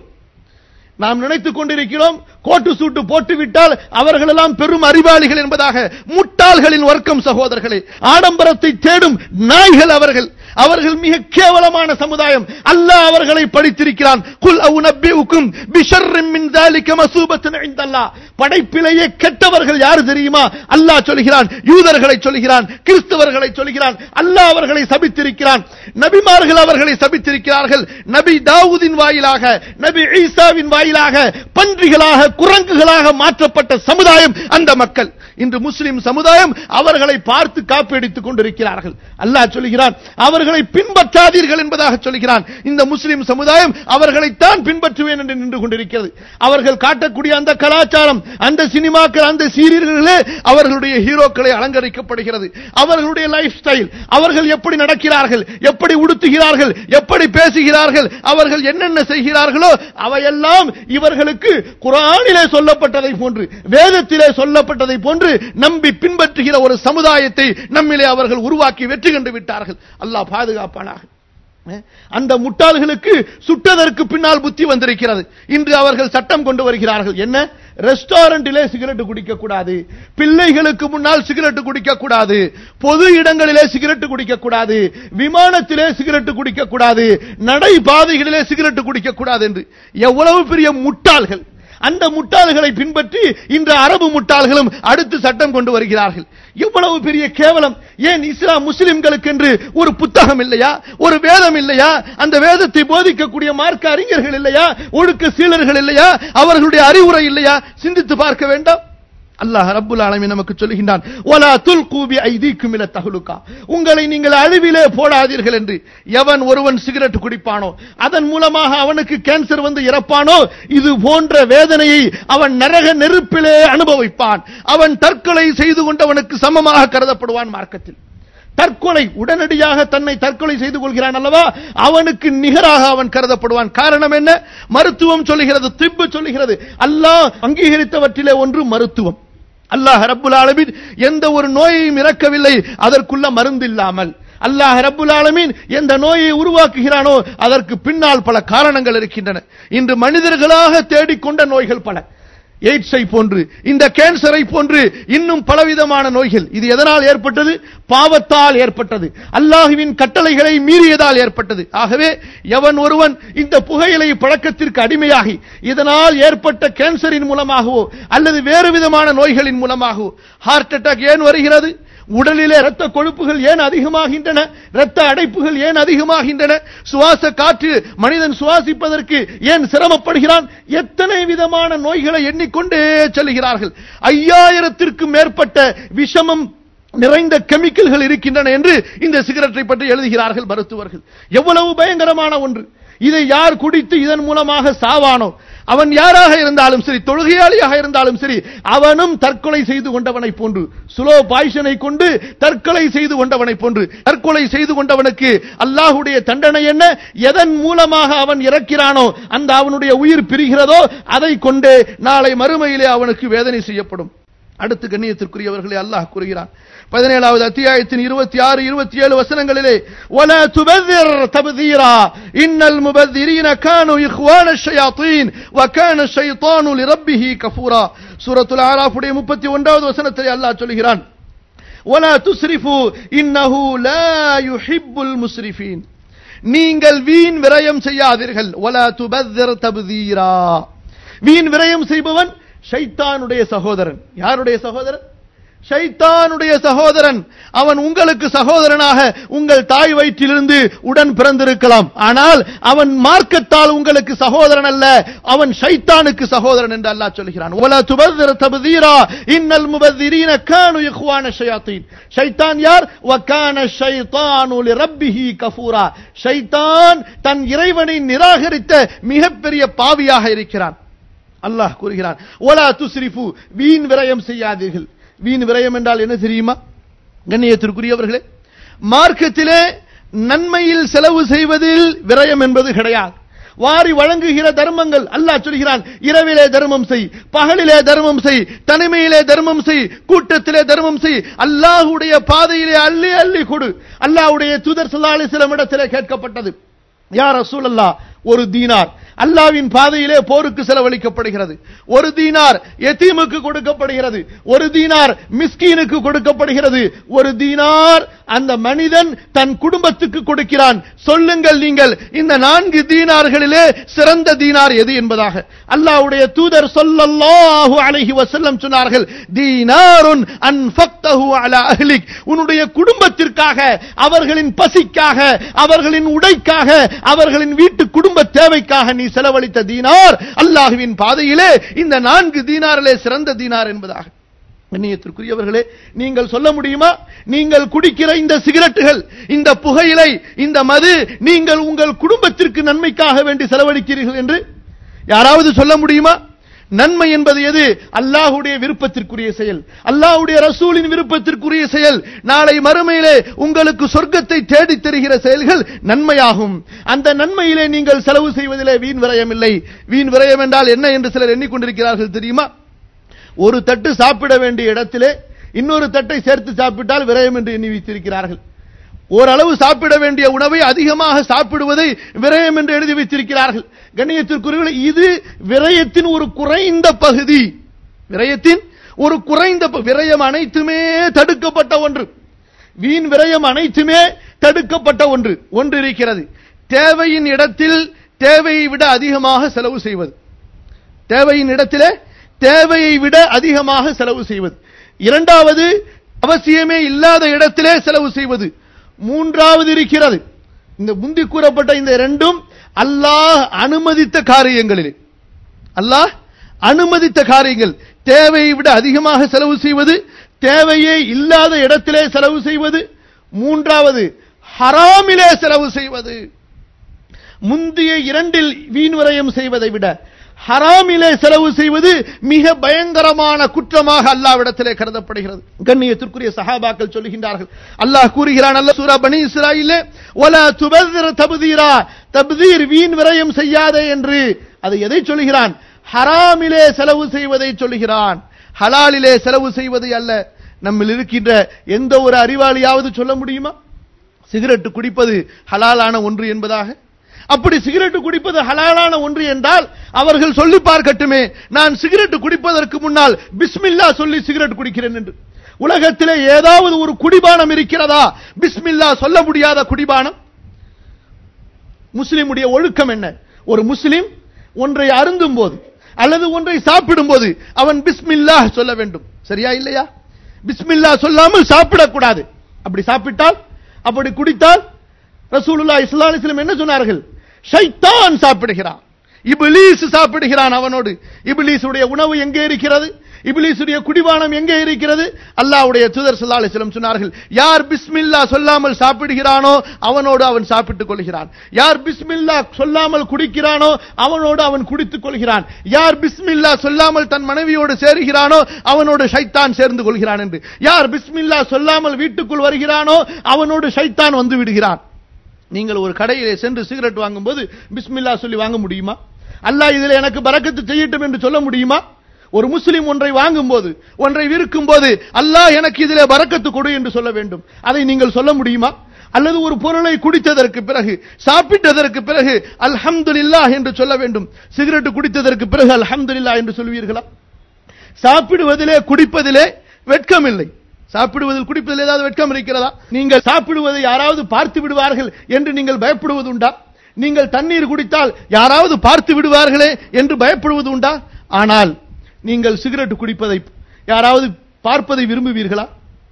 நாம் நினைத்துக் கொண்டிருக்கிறோம் கோட்டு சூட்டு போட்டுவிட்டால் அவர்கள் எல்லாம் பெரும் அறிவாளிகள் என்பதாக முட்டாள்களின் வர்க்கம் சகோதரர்களே ஆடம்பரத்தை தேடும் நாய்கள் அவர்கள் அவர்கள் மிக கேவலமான சமுதாயம் அல்லாஹ் அவர்களை படித்திருக்கிறான் குல் அவுனப்பிஉக்கும் பிஷர்ரின் மின் ذلك மசூபத்தன் இந்தல்லாஹ் படைப்பிலேயே கெட்டவர்கள் யார் தெரியுமா அல்லாஹ் சொல்கிறான் யூதர்களை சொல்கிறான் கிறிஸ்தவர்களை சொல்கிறான் அல்லாஹ் அவர்களை சபித்திருக்கிறான் நபிமார்கள் அவர்களை சபித்திருக்கிறார்கள் நபி தாவூதின் வாயிலாக நபி ஈசாவின் வாயிலாக பன்றிகளாக குரங்குகளாக மாற்றப்பட்ட சமுதாயம் அந்த மக்கள் இன்று முஸ்லிம் சமுதாயம் அவர்களை பார்த்து காப்பீடித்துக் கொண்டிருக்கிறார்கள் அல்லாஹ் சொல்கிறான் அவர்கள் அவர்களை பின்பற்றாதீர்கள் என்பதாக சொல்கிறான் இந்த முஸ்லிம் சமுதாயம் அவர்களைத்தான் பின்பற்றுவேன் என்று நின்று கொண்டிருக்கிறது அவர்கள் காட்டக்கூடிய அந்த கலாச்சாரம் அந்த சினிமாக்கள் அந்த சீரியல்களே அவர்களுடைய ஹீரோக்களை அலங்கரிக்கப்படுகிறது அவர்களுடைய லைஃப் ஸ்டைல் அவர்கள் எப்படி நடக்கிறார்கள் எப்படி உடுத்துகிறார்கள் எப்படி பேசுகிறார்கள் அவர்கள் என்னென்ன செய்கிறார்களோ அவையெல்லாம் இவர்களுக்கு குரானிலே சொல்லப்பட்டதை போன்று வேதத்திலே சொல்லப்பட்டதை போன்று நம்பி பின்பற்றுகிற ஒரு சமுதாயத்தை நம்மிலே அவர்கள் உருவாக்கி வெற்றி கண்டு விட்டார்கள் அல்லாஹ் பாதுகாப்பானாக அந்த முட்டாள்களுக்கு சுட்டதற்கு பின்னால் புத்தி வந்திருக்கிறது இன்று அவர்கள் சட்டம் கொண்டு வருகிறார்கள் என்ன ரெஸ்டாரண்டிலே சிகரெட் குடிக்க கூடாது பிள்ளைகளுக்கு முன்னால் சிகரெட் குடிக்க கூடாது பொது இடங்களிலே சிகரெட் குடிக்க கூடாது விமானத்திலே சிகரெட் குடிக்க கூடாது நடைபாதைகளிலே சிகரெட் குடிக்க கூடாது என்று எவ்வளவு பெரிய முட்டாள்கள் அந்த முட்டாள்களை பின்பற்றி இன்று அரபு முட்டாள்களும் அடுத்து சட்டம் கொண்டு வருகிறார்கள் எவ்வளவு பெரிய கேவலம் ஏன் இஸ்லாம் முஸ்லிம்களுக்கு என்று ஒரு புத்தகம் இல்லையா ஒரு வேதம் இல்லையா அந்த வேதத்தை போதிக்கக்கூடிய மார்க்க அறிஞர்கள் இல்லையா ஒழுக்க சீலர்கள் இல்லையா அவர்களுடைய அறிவுரை இல்லையா சிந்தித்து பார்க்க வேண்டாம் அல்லாஹ் ரப்புல் ஆலமீன் நமக்கு சொல்லுகின்றான் வலா துல்கு பி ஐதீக்கும் இல தஹலுகா உங்களை நீங்கள் அழிவிலே போடாதீர்கள் என்று எவன் ஒருவன் சிகரெட் குடிப்பானோ அதன் மூலமாக அவனுக்கு கேன்சர் வந்து இறப்பானோ இது போன்ற வேதனையை அவன் நரக நெருப்பிலே அனுபவிப்பான் அவன் தற்கொலை செய்து கொண்டவனுக்கு சமமாக கருதப்படுவான் மார்க்கத்தில் தற்கொலை உடனடியாக தன்னை தற்கொலை செய்து கொள்கிறான் அல்லவா அவனுக்கு நிகராக அவன் கருதப்படுவான் காரணம் என்ன மருத்துவம் சொல்லுகிறது திப்பு சொல்லுகிறது அல்லாஹ் அங்கீகரித்தவற்றிலே ஒன்று மருத்துவம் அல்லாஹ் ரப்புல் ஆலமீன் எந்த ஒரு நோயையும் இறக்கவில்லை அதற்குள்ள மருந்து இல்லாமல் அல்லாஹ் ரப்புல் ஆலமீன் எந்த நோயை உருவாக்குகிறானோ அதற்கு பின்னால் பல காரணங்கள் இருக்கின்றன இன்று மனிதர்களாக தேடிக்கொண்ட நோய்கள் பல எய்ட்ஸை போன்று இந்த கேன்சரை போன்று இன்னும் பலவிதமான நோய்கள் இது எதனால் ஏற்பட்டது பாவத்தால் ஏற்பட்டது அல்லாஹுவின் கட்டளைகளை மீறியதால் ஏற்பட்டது ஆகவே எவன் ஒருவன் இந்த புகையிலை பழக்கத்திற்கு அடிமையாகி இதனால் ஏற்பட்ட கேன்சரின் மூலமாகவோ அல்லது வேறு விதமான நோய்களின் மூலமாகவோ ஹார்ட் அட்டாக் ஏன் வருகிறது உடலிலே இரத்த கொழுப்புகள் ஏன் அதிகமாகின்றன இரத்த அடைப்புகள் ஏன் அதிகமாகின்றன சுவாச காற்று மனிதன் சுவாசிப்பதற்கு ஏன் சிரமப்படுகிறான் எத்தனை விதமான நோய்களை எண்ணிக்கொண்டே செல்கிறார்கள் ஐயாயிரத்திற்கும் மேற்பட்ட விஷமம் நிறைந்த கெமிக்கல்கள் இருக்கின்றன என்று இந்த சிகரெட்டை பற்றி எழுதுகிறார்கள் மருத்துவர்கள் எவ்வளவு பயங்கரமான ஒன்று இதை யார் குடித்து இதன் மூலமாக சாவானோ அவன் யாராக இருந்தாலும் சரி தொழுகையாளியாக இருந்தாலும் சரி அவனும் தற்கொலை செய்து கொண்டவனை போன்று சுலோ பாய்சனை கொண்டு தற்கொலை செய்து கொண்டவனை போன்று தற்கொலை செய்து கொண்டவனுக்கு அல்லாஹுடைய தண்டனை என்ன எதன் மூலமாக அவன் இறக்கிறானோ அந்த அவனுடைய உயிர் பிரிகிறதோ அதை கொண்டே நாளை மறுமையிலே அவனுக்கு வேதனை செய்யப்படும் அடுத்து கண்ணியத்திற்குரியவர்களை அல்லாஹ் கூறுகிறான் பதினேழாவது அத்தியாயத்தின் இருபத்தி ஆறு இருபத்தி ஏழு வசனங்களிலே ولا تبذر تبذيرا ان المبذرين كانوا اخوان الشياطين وكان الشيطان لربه كفورا سوره الاعراف உடைய 31வது வசனத்திலே அல்லாஹ் சொல்கிறான் ولا تسرفوا انه لا يحب المسرفين நீங்கள் வீண் விரயம் செய்யாதீர்கள் ولا تبذر تبذيرا வீண் விரயம் செய்பவன் ஷைத்தானுடைய சகோதரன் யாருடைய சகோதரன் ஷைத்தானுடைய சகோதரன் அவன் உங்களுக்கு சகோதரனாக உங்கள் தாய் வயிற்றிலிருந்து உடன் பிறந்திருக்கலாம் ஆனால் அவன் மார்க்கத்தால் உங்களுக்கு சகோதரன் அல்ல அவன் ஷைத்தானுக்கு சகோதரன் என்று அல்லாஹ் சொல்கிறான் ஒல துபذر تبذيرا ان المبذرين كانوا اخوان الشياطين ஷைத்தான் யார் وكان الشيطان لربه كفورا ஷைத்தான் தன் இறைவனை நிராகரித்த மிகப்பெரிய பாவியாக இருக்கிறான் அல்லாஹ் கூறுகிறான் ஒலா துஸ்ரிஃபு வீண் விரயம் செய்யாதீர்கள் வீண் விரயம் என்றால் என்ன தெரியுமா கண்ணியத்திற்குரியவர்களே மார்க்கத்திலே நன்மையில் செலவு செய்வதில் விரயம் என்பது கிடையாது வாரி வழங்குகிற தர்மங்கள் அல்லாஹ் சொல்கிறான் இரவிலே தர்மம் செய் பகலிலே தர்மம் செய் தனிமையிலே தர்மம் செய் கூட்டத்திலே தர்மம் செய் அல்லாஹுடைய பாதையிலே அள்ளி அள்ளி கொடு அல்லாஹ்வுடைய தூதர் ஸல்லல்லாஹு அலைஹி வஸல்லம் இடத்திலே கேட்கப்பட்டது யா ரசூலல்லாஹ் ஒரு தீனார் அல்லாவின் பாதையிலே போருக்கு செலவழிக்கப்படுகிறது ஒரு தீனார் எத்தீமுக்கு கொடுக்கப்படுகிறது ஒரு தீனார் மிஸ்கீனுக்கு கொடுக்கப்படுகிறது ஒரு தீனார் அந்த மனிதன் தன் குடும்பத்துக்கு கொடுக்கிறான் சொல்லுங்கள் நீங்கள் இந்த நான்கு தீனார்களிலே சிறந்த தீனார் எது என்பதாக அல்லாஹ்வுடைய தூதர் சொல்லல்லாஹு அலைஹி வஸல்லம் சொன்னார்கள் தீனாருன் அன்ஃபக்தஹு அலா அஹ்லிக் உன்னுடைய குடும்பத்திற்காக அவர்களின் பசிக்காக அவர்களின் உடைக்காக அவர்களின் வீட்டு குடும்ப தேவைக்காக நீ செலவழித்த தீனார் அல்லாஹுவின் பாதையிலே இந்த நான்கு தீனாரிலே சிறந்த தீனார் என்பதாக கண்ணியத்திற்குரியவர்களே நீங்கள் சொல்ல முடியுமா நீங்கள் குடிக்கிற இந்த சிகரெட்டுகள் இந்த புகையிலை இந்த மது நீங்கள் உங்கள் குடும்பத்திற்கு நன்மைக்காக வேண்டி செலவழிக்கிறீர்கள் என்று யாராவது சொல்ல முடியுமா நன்மை என்பது எது அல்லாஹுடைய விருப்பத்திற்குரிய செயல் அல்லாஹுடைய ரசூலின் விருப்பத்திற்குரிய செயல் நாளை மறுமையிலே உங்களுக்கு சொர்க்கத்தை தேடித் தருகிற செயல்கள் நன்மையாகும் அந்த நன்மையிலே நீங்கள் செலவு செய்வதிலே வீண் விரயம் இல்லை வீண் விரயம் என்றால் என்ன என்று சிலர் எண்ணிக்கொண்டிருக்கிறார்கள் தெரியுமா ஒரு தட்டு சாப்பிட வேண்டிய இடத்திலே இன்னொரு தட்டை சேர்த்து சாப்பிட்டால் விரயம் என்று எண்ணி வைத்திருக்கிறார்கள் ஓரளவு சாப்பிட வேண்டிய உணவை அதிகமாக சாப்பிடுவதை விரயம் என்று எழுதி வைத்திருக்கிறார்கள் கண்ணியத்திற்குரியவர்களே இது விரயத்தின் ஒரு குறைந்த பகுதி விரயத்தின் ஒரு குறைந்த ப- விரயம் அனைத்துமே தடுக்கப்பட்ட ஒன்று வீண் விரயம் அனைத்துமே தடுக்கப்பட்ட ஒன்று ஒன்று இருக்கிறது தேவையின் இடத்தில் தேவையை விட அதிகமாக செலவு செய்வது தேவையின் இடத்திலே தேவையை விட அதிகமாக செலவு செய்வது இரண்டாவது அவசியமே இல்லாத இடத்திலே செலவு செய்வது மூன்றாவது இருக்கிறது இந்த முந்தி கூறப்பட்ட இந்த இரண்டும் அல்லாஹ் அனுமதித்த காரியங்களிலே அல்லாஹ் அனுமதித்த காரியங்கள் தேவையை விட அதிகமாக செலவு செய்வது தேவையே இல்லாத இடத்திலே செலவு செய்வது மூன்றாவது ஹராமிலே செலவு செய்வது முந்தைய இரண்டில் வீண் விரயம் செய்வதை விட ஹராமிலே செலவு செய்வது மிக பயங்கரமான குற்றமாக அல்லாவிடத்திலே கருதப்படுகிறது கண்ணியத்திற்குரிய சஹாபாக்கள் சொல்லுகின்றார்கள் அல்லாஹ் கூறுகிறான் அல்ல சூரா பனி இஸ்ராயிலே ஒலா துபதிர தபுதீரா தப்தீர் வீண் விரயம் செய்யாதே என்று அதை எதை சொல்லுகிறான் ஹராமிலே செலவு செய்வதை சொல்லுகிறான் ஹலாலிலே செலவு செய்வதை அல்ல நம்மில் இருக்கின்ற எந்த ஒரு அறிவாளியாவது சொல்ல முடியுமா சிகரெட் குடிப்பது ஹலாலான ஒன்று என்பதாக அப்படி சிகரெட் குடிப்பது ஹலாலான ஒன்று என்றால் அவர்கள் சொல்லி பார்க்கட்டுமே நான் சிகரெட் குடிப்பதற்கு முன்னால் பிஸ்மில்லா சொல்லி சிகரெட் குடிக்கிறேன் என்று உலகத்திலே ஏதாவது ஒரு குடிபானம் இருக்கிறதா பிஸ்மில்லா சொல்ல முடியாத குடிபானம் முஸ்லிமுடைய ஒழுக்கம் என்ன ஒரு முஸ்லிம் ஒன்றை அருந்தும் போது அல்லது ஒன்றை சாப்பிடும் போது அவன் பிஸ்மில்லா சொல்ல வேண்டும் சரியா இல்லையா பிஸ்மில்லா சொல்லாமல் சாப்பிடக்கூடாது அப்படி சாப்பிட்டால் அப்படி குடித்தால் ரசூலுல்லாஹி ஸல்லல்லாஹு அலைஹி வஸல்லம் என்ன சொன்னார்கள் ஷைத்தான் சாப்பிடுகிறான் இப்லீஸ் சாப்பிடுகிறான் அவனோடு இப்லீஸுடைய உணவு எங்கே இருக்கிறது இப்லீஸுடைய குடிபானம் எங்கே இருக்கிறது அல்லாஹ்வுடைய தூதர் ஸல்லல்லாஹு அலைஹி வஸல்லம் சொன்னார்கள் யார் பிஸ்மில்லா சொல்லாமல் சாப்பிடுகிறானோ அவனோடு அவன் சாப்பிட்டுக் கொள்கிறான் யார் பிஸ்மில்லா சொல்லாமல் குடிக்கிறானோ அவனோடு அவன் குடித்துக் கொள்கிறான் யார் பிஸ்மில்லா சொல்லாமல் தன் மனைவியோடு சேருகிறானோ அவனோடு ஷைத்தான் சேர்ந்து கொள்கிறான் என்று யார் பிஸ்மில்லா சொல்லாமல் வீட்டுக்குள் வருகிறானோ அவனோடு ஷைத்தான் வந்து விடுகிறான் நீங்கள் ஒரு கடையிலே சென்று சிகரெட் வாங்கும்போது பிஸ்மில்லா சொல்லி வாங்க முடியுமா அல்லாஹ் இதில் எனக்கு பரக்கத்து செய்யட்டும் என்று சொல்ல முடியுமா ஒரு முஸ்லிம் ஒன்றை வாங்கும் போது ஒன்றை விற்கும் போது அல்லாஹ் எனக்கு இதிலே பரக்கத்து கொடு என்று சொல்ல வேண்டும் அதை நீங்கள் சொல்ல முடியுமா அல்லது ஒரு பொருளை குடித்ததற்கு பிறகு சாப்பிட்டதற்கு பிறகு அல்ஹம்துலில்லாஹ் என்று சொல்ல வேண்டும் சிகரெட் குடித்ததற்கு பிறகு அல்ஹம்துலில்லாஹ் என்று சொல்வீர்களா சாப்பிடுவதிலே குடிப்பதிலே வெட்கம் இல்லை சாப்பிடுவதில் குடிப்பதில் ஏதாவது வெட்கம் இருக்கிறதா நீங்கள் சாப்பிடுவதை யாராவது பார்த்து விடுவார்கள் என்று நீங்கள் பயப்படுவது உண்டா நீங்கள் தண்ணீர் குடித்தால் யாராவது பார்த்து விடுவார்களே என்று பயப்படுவது உண்டா ஆனால் நீங்கள் சிகரெட் குடிப்பதை யாராவது பார்ப்பதை விரும்புவீர்களா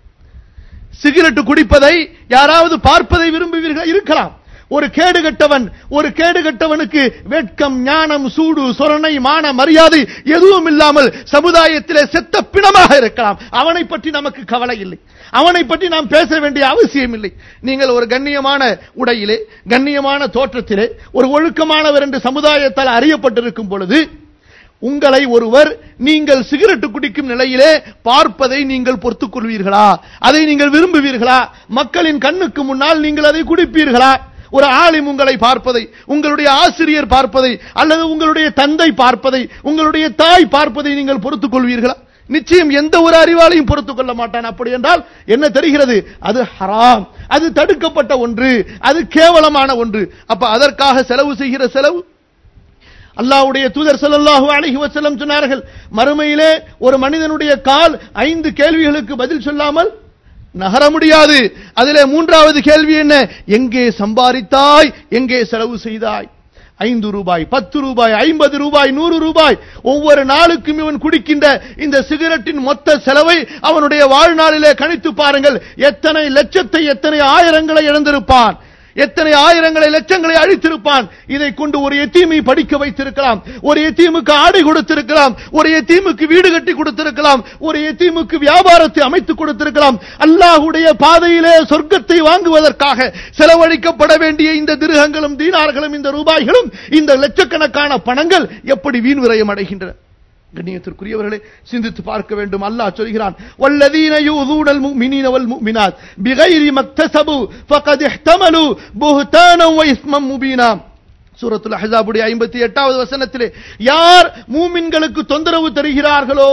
சிகரெட் குடிப்பதை யாராவது பார்ப்பதை விரும்புவீர்களா இருக்கலாம் ஒரு கேடுகட்டவன் ஒரு கேடுகட்டவனுக்கு வெட்கம் ஞானம் சூடு சொரணை மான மரியாதை எதுவும் இல்லாமல் சமுதாயத்திலே செத்த பிணமாக இருக்கலாம் அவனை பற்றி நமக்கு கவலை இல்லை அவனை பற்றி நாம் பேச வேண்டிய அவசியம் இல்லை நீங்கள் ஒரு கண்ணியமான உடையிலே கண்ணியமான தோற்றத்திலே ஒரு ஒழுக்கமானவர் என்று சமுதாயத்தால் அறியப்பட்டிருக்கும் பொழுது உங்களை ஒருவர் நீங்கள் சிகரெட் குடிக்கும் நிலையிலே பார்ப்பதை நீங்கள் பொறுத்துக் கொள்வீர்களா அதை நீங்கள் விரும்புவீர்களா மக்களின் கண்ணுக்கு முன்னால் நீங்கள் அதை குடிப்பீர்களா ஒரு ஆலிம் உங்களை பார்ப்பதை உங்களுடைய ஆசிரியர் பார்ப்பதை அல்லது உங்களுடைய தந்தை பார்ப்பதை உங்களுடைய தாய் பார்ப்பதை நீங்கள் பொறுத்துக் கொள்வீர்களா நிச்சயம் எந்த ஒரு அறிவாளையும் பொறுத்துக் கொள்ள மாட்டான் அப்படி என்றால் என்ன தெரிகிறது அது ஹராம் அது தடுக்கப்பட்ட ஒன்று அது கேவலமான ஒன்று அப்ப அதற்காக செலவு செய்கிற செலவு அல்லாஹ்வுடைய தூதர் ஸல்லல்லாஹு அலைஹி வஸல்லம் சொன்னார்கள் மறுமையிலே ஒரு மனிதனுடைய கால் ஐந்து கேள்விகளுக்கு பதில் சொல்லாமல் நகர முடியாது அதிலே மூன்றாவது கேள்வி என்ன எங்கே சம்பாதித்தாய் எங்கே செலவு செய்தாய் ஐந்து ரூபாய் பத்து ரூபாய் ஐம்பது ரூபாய் நூறு ரூபாய் ஒவ்வொரு நாளுக்கும் இவன் குடிக்கின்ற இந்த சிகரெட்டின் மொத்த செலவை அவனுடைய வாழ்நாளிலே கணித்து பாருங்கள் எத்தனை லட்சத்தை எத்தனை ஆயிரங்களை இழந்திருப்பான் எத்தனை ஆயிரங்களை லட்சங்களை அழித்திருப்பான் இதை கொண்டு ஒரு எத்தீமை படிக்க வைத்திருக்கலாம் ஒரு எத்தீமுக்கு ஆடை கொடுத்திருக்கலாம் ஒரு எத்தீமுக்கு வீடு கட்டி கொடுத்திருக்கலாம் ஒரு எத்தீமுக்கு வியாபாரத்தை அமைத்து கொடுத்திருக்கலாம் அல்லாஹ்வுடைய பாதையிலே சொர்க்கத்தை வாங்குவதற்காக செலவழிக்கப்பட வேண்டிய இந்த திருகங்களும் தீனார்களும் இந்த ரூபாய்களும் இந்த லட்சக்கணக்கான பணங்கள் எப்படி வீண் விரயம் அடைகின்றன கண்ணியத்திற்குரியவர்களே சிந்தித்து பார்க்க வேண்டும் அல்லாஹ் சொல்கிறான் வல்லதீன யூதூனல் முஃமினீன வல் முஃமினாத் பிகைரி மக்தஸபு ஃபகத் இஹ்தமலு புஹ்தானன் வ இஸ்மம் முபீனா சூரத்துல் அஹ்ஸாபுடைய 58வது வசனத்திலே யார் மூமின்களுக்கு தொந்தரவு தருகிறார்களோ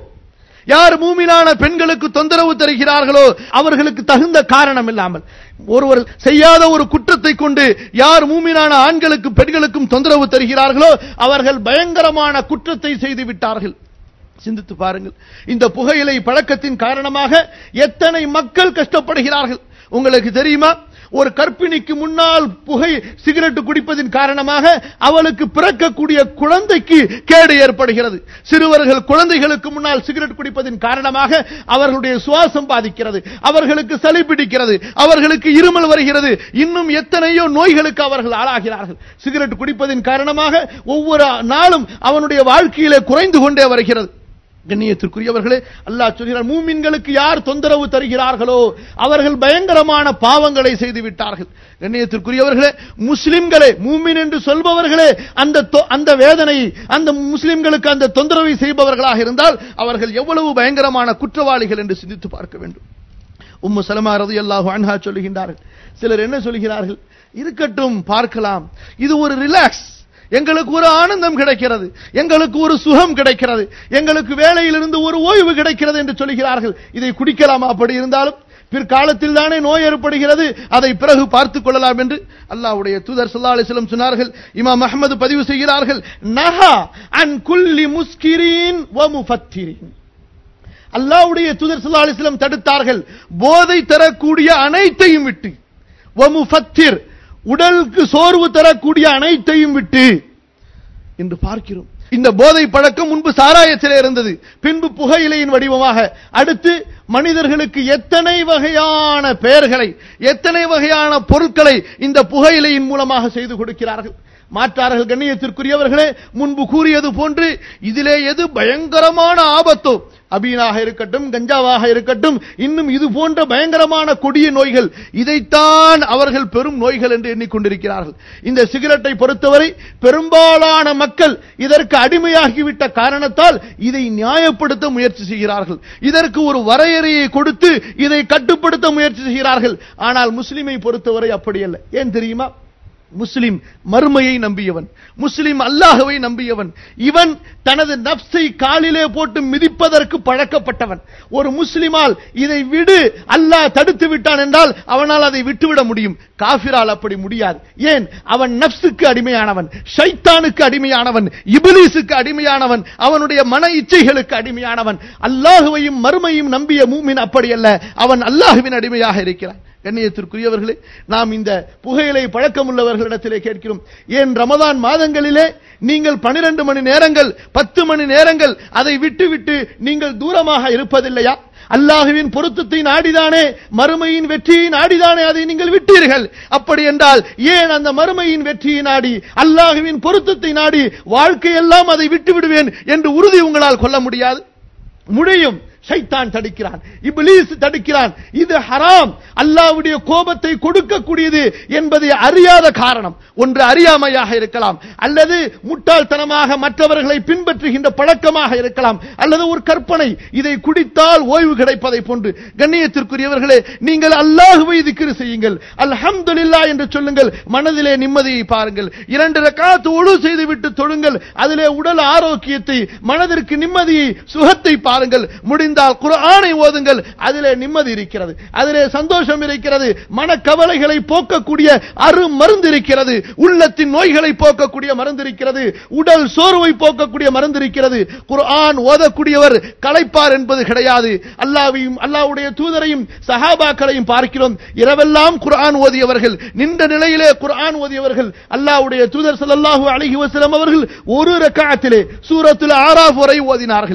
யார் மூமினான பெண்களுக்கு தொந்தரவு தருகிறார்களோ அவர்களுக்கு தகுந்த காரணம் இல்லாமல் ஒருவர் செய்யாத ஒரு குற்றத்தை கொண்டு யார் மூமினான ஆண்களுக்கு பெண்களுக்கும் தொந்தரவு தருகிறார்களோ அவர்கள் பயங்கரமான குற்றத்தை செய்து விட்டார்கள் சிந்தித்து பாருங்கள் இந்த புகையிலை பழக்கத்தின் காரணமாக எத்தனை மக்கள் கஷ்டப்படுகிறார்கள் உங்களுக்கு தெரியுமா ஒரு கற்பிணிக்கு முன்னால் புகை சிகரெட் குடிப்பதின் காரணமாக அவளுக்கு பிறக்கக்கூடிய குழந்தைக்கு கேடு ஏற்படுகிறது சிறுவர்கள் குழந்தைகளுக்கு முன்னால் சிகரெட் குடிப்பதின் காரணமாக அவர்களுடைய சுவாசம் பாதிக்கிறது அவர்களுக்கு சளி பிடிக்கிறது அவர்களுக்கு இருமல் வருகிறது இன்னும் எத்தனையோ நோய்களுக்கு அவர்கள் ஆளாகிறார்கள் சிகரெட் குடிப்பதின் காரணமாக ஒவ்வொரு நாளும் அவனுடைய வாழ்க்கையிலே குறைந்து கொண்டே வருகிறது கண்ணியத்திற்குரியவர்களே அல்லாஹ் சொல்கிறார் மூமின்களுக்கு யார் தொந்தரவு தருகிறார்களோ அவர்கள் பயங்கரமான பாவங்களை செய்து விட்டார்கள் கண்ணியத்திற்குரியவர்களே முஸ்லிம்களே மூமின் என்று சொல்பவர்களே அந்த தொ- அந்த வேதனை அந்த முஸ்லிம்களுக்கு அந்த தொந்தரவை செய்பவர்களாக இருந்தால் அவர்கள் எவ்வளவு பயங்கரமான குற்றவாளிகள் என்று சிந்தித்து பார்க்க வேண்டும் உம்மு சலமா ரலியல்லாஹு அன்ஹா சொல்லுகின்றார்கள் சிலர் என்ன சொல்கிறார்கள் இருக்கட்டும் பார்க்கலாம் இது ஒரு ரிலாக்ஸ் எங்களுக்கு ஒரு ஆனந்தம் கிடைக்கிறது எங்களுக்கு ஒரு சுகம் கிடைக்கிறது எங்களுக்கு வேலையிலிருந்து ஒரு ஓய்வு கிடைக்கிறது என்று சொல்கிறார்கள் இதை குடிக்கலாமா அப்படி இருந்தாலும் பிற்காலத்தில் தானே நோய் ஏற்படுகிறது அதை பிறகு பார்த்துக் கொள்ளலாம் என்று அல்லாஹ்வுடைய தூதர் ஸல்லல்லாஹு அலைஹி வஸல்லம் சொன்னார்கள் இமாம் அஹ்மது பதிவு செய்கிறார்கள் நஹா அன் குல்லி முஸ்கிரீன் வ முஃபத்திரின் அல்லாஹ்வுடைய தூதர் ஸல்லல்லாஹு அலைஹி வஸல்லம் தடுத்தார்கள் போதை தரக்கூடிய அனைத்தையும் விட்டு வமுஃபத்திர் உடலுக்கு சோர்வு தரக்கூடிய அனைத்தையும் விட்டு என்று பார்க்கிறோம் இந்த போதை பழக்கம் முன்பு சாராயத்திலே இருந்தது பின்பு புகையிலையின் வடிவமாக அடுத்து மனிதர்களுக்கு எத்தனை வகையான பெயர்களை எத்தனை வகையான பொருட்களை இந்த புகையிலையின் மூலமாக செய்து கொடுக்கிறார்கள் மாற்றார்கள் கண்ணியத்திற்குரியவர்களே முன்பு கூறியது போன்று இதிலே எது பயங்கரமான ஆபத்தோ அபீனாக இருக்கட்டும் கஞ்சாவாக இருக்கட்டும் இன்னும் இது போன்ற பயங்கரமான கொடிய நோய்கள் இதைத்தான் அவர்கள் பெரும் நோய்கள் என்று எண்ணிக்கொண்டிருக்கிறார்கள் இந்த சிகரெட்டை பொறுத்தவரை பெரும்பாலான மக்கள் இதற்கு அடிமையாகிவிட்ட காரணத்தால் இதை நியாயப்படுத்த முயற்சி செய்கிறார்கள் இதற்கு ஒரு வரையறையை கொடுத்து இதை கட்டுப்படுத்த முயற்சி செய்கிறார்கள் ஆனால் முஸ்லிமை பொறுத்தவரை அப்படியல்ல ஏன் தெரியுமா முஸ்லிம் மறுமையை நம்பியவன் முஸ்லிம் அல்லாஹ்வை நம்பியவன் இவன் தனது நப்சை காலிலே போட்டு மிதிப்பதற்கு பழக்கப்பட்டவன் ஒரு முஸ்லிமால் இதை விடு அல்லாஹ் தடுத்து விட்டான் என்றால் அவனால் அதை விட்டுவிட முடியும் காஃபிரால் அப்படி முடியாது ஏன் அவன் நப்சுக்கு அடிமையானவன் ஷைத்தானுக்கு அடிமையானவன் இபிலிசுக்கு அடிமையானவன் அவனுடைய மன இச்சைகளுக்கு அடிமையானவன் அல்லாஹுவையும் மறுமையும் நம்பிய மூமின் அப்படி அல்ல அவன் அல்லாஹுவின் அடிமையாக இருக்கிறான் கண்ணியத்திற்குரியவர்களே நாம் இந்த புகையிலை பழக்கம் உள்ளவர்களிடத்திலே கேட்கிறோம் ஏன் ரமதான் மாதங்களிலே நீங்கள் பனிரெண்டு மணி நேரங்கள் பத்து மணி நேரங்கள் அதை விட்டு விட்டு நீங்கள் தூரமாக இருப்பதில்லையா அல்லாஹுவின் பொருத்தத்தை நாடிதானே மறுமையின் வெற்றியை நாடிதானே அதை நீங்கள் விட்டீர்கள் அப்படி என்றால் ஏன் அந்த மறுமையின் வெற்றியை நாடி அல்லாஹுவின் பொருத்தத்தை நாடி வாழ்க்கையெல்லாம் அதை விட்டு விடுவேன் என்று உறுதி உங்களால் கொள்ள முடியாது முடியும் ஷைத்தான் தடுக்கிறான் இப்லீஸ் தடுக்கிறான் இது ஹராம் அல்லாஹ்வுடைய கோபத்தை கொடுக்கக்கூடியது என்பதை அறியாத காரணம் ஒன்று அறியாமையாக இருக்கலாம் அல்லது முட்டாள்தனமாக மற்றவர்களை பின்பற்றுகின்ற பழக்கமாக இருக்கலாம் அல்லது ஒரு கற்பனை இதை குடித்தால் ஓய்வு கிடைப்பதை போன்று கண்ணியத்திற்குரியவர்களே நீங்கள் அல்லாஹுவை திக்ரு செய்யுங்கள் அல்ஹம்துலில்லாஹ் என்று சொல்லுங்கள் மனதிலே நிம்மதியை பாருங்கள் இரண்டு ரக்காத்து ஒழு செய்துவிட்டு தொழுங்கள் அதிலே உடல் ஆரோக்கியத்தை மனதிற்கு நிம்மதியை சுகத்தை பாருங்கள் முடிந்தால் குர்ஆனை ஓதுங்கள் அதிலே நிம்மதி இருக்கிறது அதிலே சந்தோஷம் இருக்கிறது மனக்கவலைகளை போக்கக்கூடிய அரு மருந்து இருக்கிறது உள்ளத்தின் நோய்களை போக்கக்கூடிய மருந்து இருக்கிறது உடல் சோர்வை போக்கக்கூடிய மருந்து இருக்கிறது குர்ஆன் ஓதக்கூடியவர் களைப்பார் என்பது கிடையாது அல்லாவையும் அல்லாஹ்வுடைய தூதரையும் சஹாபாக்களையும் பார்க்கிறோம் இரவெல்லாம் குர்ஆன் ஓதியவர்கள் நின்ற நிலையிலே குர்ஆன் ஓதியவர்கள் அல்லாஹ்வுடைய தூதர் ஸல்லல்லாஹு அலைஹி வஸல்லம் அவர்கள் ஒரு ரக்காத்திலே சூரத்துல் ஆராஃப் வரை ஓதினார்கள்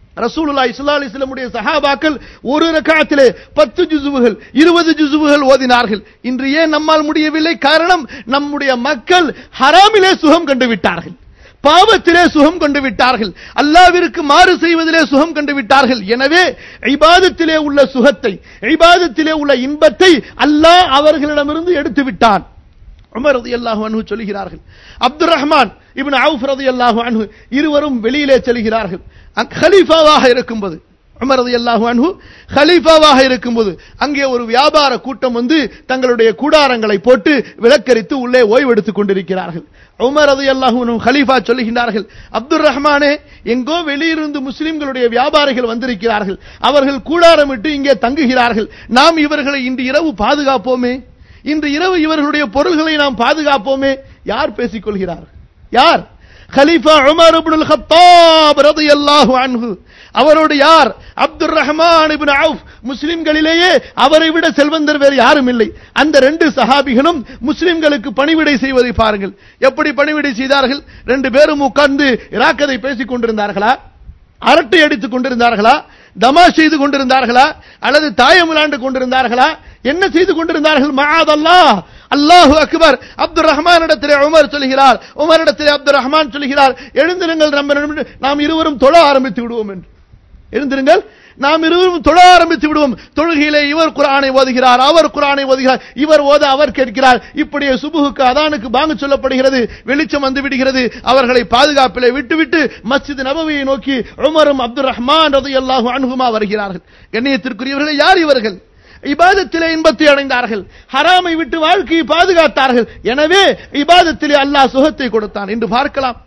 ரசூலுல்லாஹி ஸல்லல்லாஹு அலைஹி வஸல்லமுடைய சஹாபாக்கள் ஒரு ரக்காத்திலே 10 ஜுசுவுகள் 20 ஜுசுவுகள் ஓதினார்கள் இன்று ஏன் நம்மால் முடியவில்லை காரணம் நம்முடைய மக்கள் ஹராமிலே சுகம் கண்டு விட்டார்கள் பாவத்திலே சுகம் கொண்டு விட்டார்கள் அல்லாவிற்கு மாறு செய்வதிலே சுகம் கண்டு விட்டார்கள் எனவே இபாதத்திலே உள்ள சுகத்தை இபாதத்திலே உள்ள இன்பத்தை அல்லாஹ் அவர்களிடமிருந்து எடுத்து விட்டான் உமர் ரலியல்லாஹு அன்ஹு சொல்கிறார்கள் அப்துர் ரஹ்மான் இப்னு அவுஃப் ரலியல்லாஹு அன்ஹு இருவரும் வெளியிலே செல்கிறார்கள் அங்க கலீஃபாவாக இருக்கும்போது உமர் ரலியல்லாஹு அன்ஹு கலீஃபாவாக இருக்கும்போது அங்கே ஒரு வியாபார கூட்டம் வந்து தங்களுடைய கூடாரங்களை போட்டு விளக்கரித்து உள்ளே ஓய்வெடுத்துக் கொண்டிருக்கிறார்கள் உமர் ரலியல்லாஹு அன்ஹு கலீஃபா சொல்லுகின்றார்கள் அப்துர் ரஹ்மானே எங்கோ வெளியிருந்து முஸ்லிம்களுடைய வியாபாரிகள் வந்திருக்கிறார்கள் அவர்கள் கூடாரமிட்டு இங்கே தங்குகிறார்கள் நாம் இவர்களை இன்று இரவு பாதுகாப்போமே இன்று இரவு இவர்களுடைய பொருள்களை நாம் பாதுகாப்போமே யார் பேசிக் கொள்கிறார் யார் கலீஃபா உமர் இப்னுல் கத்தாப் ரலியல்லாஹு அன்ஹு அவரோடு யார் அப்துர் ரஹ்மான் இப்னு அவுஃப் முஸ்லிம்களிலேயே அவரை விட செல்வந்தர் வேறு யாரும் இல்லை அந்த ரெண்டு சஹாபிகளும் முஸ்லிம்களுக்கு பணிவிடை செய்வதை பாருங்கள் எப்படி பணிவிடை செய்தார்கள் ரெண்டு பேரும் உட்கார்ந்து இராக்கதை பேசிக் கொண்டிருந்தார்களா அரட்டை அடித்துக் கொண்டிருந்தார்களா தமா செய்து கொண்டிருந்தார்களா அல்லது தாயம் விளையாண்டு கொண்டிருந்தார்களா என்ன செய்து கொண்டிருந்தார்கள் மகாதல்லா அல்லாஹு அக்பர் அப்துல் ரஹ்மான் இடத்திலே உமர் சொல்கிறார் உமர் இடத்திலே அப்துல் ரஹ்மான் சொல்கிறார் எழுந்திருங்கள் நம்ம நாம் இருவரும் தொழ ஆரம்பித்து விடுவோம் என்று எழுந்திருங்கள் நாம் இருவரும் தொழ ஆரம்பித்து விடுவோம் தொழுகையிலே இவர் குரானை ஓதுகிறார் அவர் குரானை ஓதுகிறார் இவர் ஓத அவர் கேட்கிறார் இப்படியே சுபுகுக்கு அதானுக்கு பாங்கு சொல்லப்படுகிறது வெளிச்சம் வந்து விடுகிறது அவர்களை பாதுகாப்பிலே விட்டுவிட்டு மஸ்ஜித் நபவியை நோக்கி உமரும் அப்துல் ரஹ்மான் ரலியல்லாஹு அன்ஹுமா வருகிறார்கள் கண்ணியத்திற்குரியவர்களே யார் இவர்கள் இபாதத்திலே இன்பத்தை அடைந்தார்கள் ஹராமை விட்டு வாழ்க்கையை பாதுகாத்தார்கள் எனவே இபாதத்திலே அல்லாஹ் சுகத்தை கொடுத்தான் என்று பார்க்கலாம்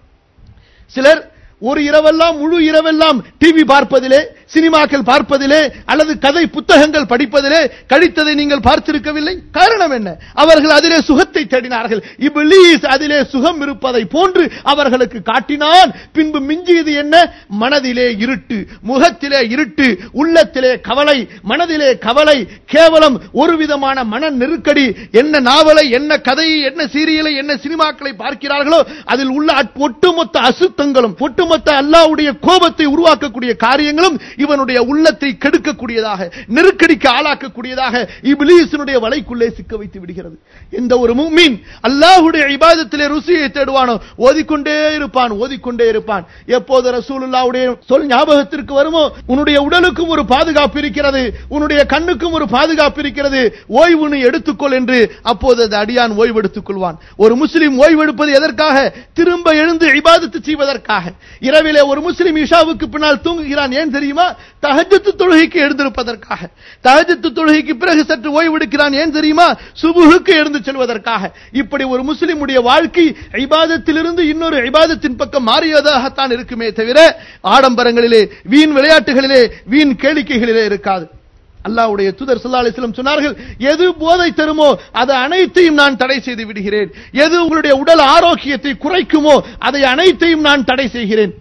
சிலர் ஒரு இரவெல்லாம் முழு இரவெல்லாம் டிவி பார்ப்பதிலே சினிமாக்கள் பார்ப்பதிலே அல்லது கதை புத்தகங்கள் படிப்பதிலே கழித்ததை நீங்கள் பார்த்திருக்கவில்லை காரணம் என்ன அவர்கள் அதிலே சுகத்தை தேடினார்கள் இப்லீஸ் அதிலே சுகம் இருப்பதை போன்று அவர்களுக்கு காட்டினான் பின்பு மிஞ்சியது என்ன மனதிலே இருட்டு முகத்திலே இருட்டு உள்ளத்திலே கவலை மனதிலே கவலை கேவலம் ஒரு விதமான மன நெருக்கடி என்ன நாவலை என்ன கதையை என்ன சீரியலை என்ன சினிமாக்களை பார்க்கிறார்களோ அதில் உள்ள ஒட்டுமொத்த அசுத்தங்களும் ஒட்டுமொத்த அல்லாவுடைய கோபத்தை உருவாக்கக்கூடிய காரியங்களும் இவனுடைய உள்ளத்தை கெடுக்கக்கூடியதாக நெருக்கடிக்கு ஆளாக்கக்கூடியதாக இபிலீசனுடைய வலைக்குள்ளே சிக்க வைத்து விடுகிறது எந்த ஒரு முக்மீன் அல்லாஹுடைய இபாதத்திலே ருசியை தேடுவானோ ஓதிக்கொண்டே இருப்பான் ஓதிக்கொண்டே இருப்பான் எப்போது ரசூலுல்லாவுடைய சொல் ஞாபகத்திற்கு வருமோ உன்னுடைய உடலுக்கும் ஒரு பாதுகாப்பு இருக்கிறது உன்னுடைய கண்ணுக்கும் ஒரு பாதுகாப்பு இருக்கிறது ஓய்வு நீ எடுத்துக்கொள் என்று அப்போது அந்த அடியான் ஓய்வு எடுத்துக் கொள்வான் ஒரு முஸ்லிம் ஓய்வு எடுப்பது எதற்காக திரும்ப எழுந்து இபாதத்து செய்வதற்காக இரவிலே ஒரு முஸ்லிம் இஷாவுக்கு பின்னால் தூங்குகிறான் ஏன் தெரியுமா தஹஜத்து தொழுகைக்கு எழுந்திருப்பதற்காக தஹஜத்து தொழுகைக்கு பிறகு சற்று ஓய்வெடுக்கிறான் ஏன் தெரியுமா சுபுகுக்கு எழுந்து செல்வதற்காக இப்படி ஒரு முஸ்லிமுடைய வாழ்க்கை இபாதத்திலிருந்து இன்னொரு இபாதத்தின் பக்கம் மாறியதாகத்தான் இருக்குமே தவிர ஆடம்பரங்களிலே வீண் விளையாட்டுகளிலே வீண் கேளிக்கைகளிலே இருக்காது அல்லாவுடைய தூதர் சல்லா அலிஸ்லம் சொன்னார்கள் எது போதை தருமோ அது அனைத்தையும் நான் தடை செய்து விடுகிறேன் எது உங்களுடைய உடல் ஆரோக்கியத்தை குறைக்குமோ அதை அனைத்தையும் நான் தடை செய்கிறேன்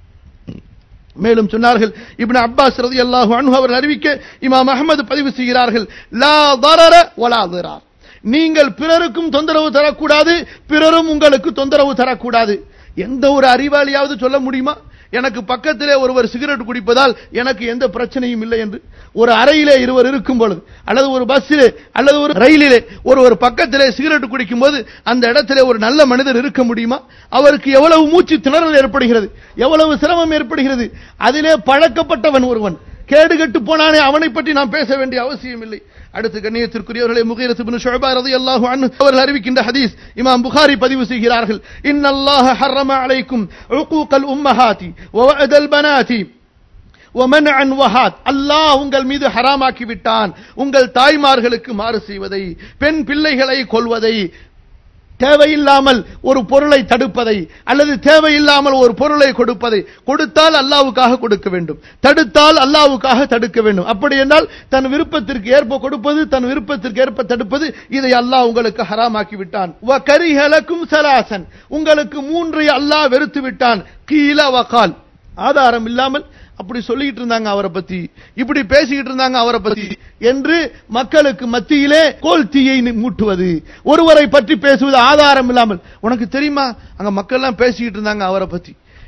மேலும் சொன்னார்கள் இப்னு அப்பாஸ் ரதி அல்லாஹு அன்ஹு அவர்கள் அறிவிக்க இமாம் அகமது பதிவு செய்கிறார்கள் லா தரர வலா திரார் நீங்கள் பிறருக்கும் தொந்தரவு தரக்கூடாது பிறரும் உங்களுக்கு தொந்தரவு தரக்கூடாது எந்த ஒரு அறிவாளியாவது சொல்ல முடியுமா எனக்கு பக்கத்திலே ஒருவர் சிகரெட் குடிப்பதால் எனக்கு எந்த பிரச்சனையும் இல்லை என்று ஒரு அறையிலே இருவர் இருக்கும் பொழுது அல்லது ஒரு பஸ்ஸிலே அல்லது ஒரு ரயிலிலே ஒருவர் பக்கத்திலே சிகரெட் குடிக்கும் போது அந்த இடத்திலே ஒரு நல்ல மனிதர் இருக்க முடியுமா அவருக்கு எவ்வளவு மூச்சு திணறல் ஏற்படுகிறது எவ்வளவு சிரமம் ஏற்படுகிறது அதிலே பழக்கப்பட்டவன் ஒருவன் கேடுகட்டு போனானே அவனை பற்றி நாம் பேச வேண்டிய அவசியம் இல்லை அடுத்து கண்ணியத்திற்குரியவர்களே முகீரத் இப்னு ஷுஅபா ரலியல்லாஹு அன்ஹு அவர்கள் அறிவிக்கின்ற ஹதீஸ் இமாம் புகாரி பதிவு செய்கிறார்கள் இன்னல்லாஹ ஹர்ரம அலைக்கும் உகூகல் உம்மஹாதி வவஅதல் பனாதி ومنعا وهات அல்லாஹ் உங்கள் மீது ஹராமாக்கி விட்டான் உங்கள் தாய்மார்களுக்கு மாறு செய்வதை பெண் பிள்ளைகளை கொல்வதை தேவையில்லாமல் ஒரு பொருளை தடுப்பதை அல்லது தேவையில்லாமல் ஒரு பொருளை கொடுப்பதை கொடுத்தால் அல்லாவுக்காக கொடுக்க வேண்டும் தடுத்தால் அல்லாவுக்காக தடுக்க வேண்டும் அப்படி என்றால் தன் விருப்பத்திற்கு ஏற்ப கொடுப்பது தன் விருப்பத்திற்கு ஏற்ப தடுப்பது இதை அல்லாஹ் உங்களுக்கு ஹராமாக்கி விட்டான் கரிஹலக்கும் சலாசன் உங்களுக்கு மூன்றை அல்லாஹ் வெறுத்து விட்டான் கீழ வகால் ஆதாரம் இல்லாமல் அப்படி சொல்லிட்டு இருந்தாங்க அவரை பத்தி இப்படி பேசிக்கிட்டு இருந்தாங்க அவரை பத்தி என்று மக்களுக்கு மத்தியிலே கோல் தீயை மூட்டுவது ஒருவரை பற்றி பேசுவது ஆதாரம் இல்லாமல் உனக்கு தெரியுமா அங்க மக்கள் எல்லாம் பேசிக்கிட்டு இருந்தாங்க அவரை பத்தி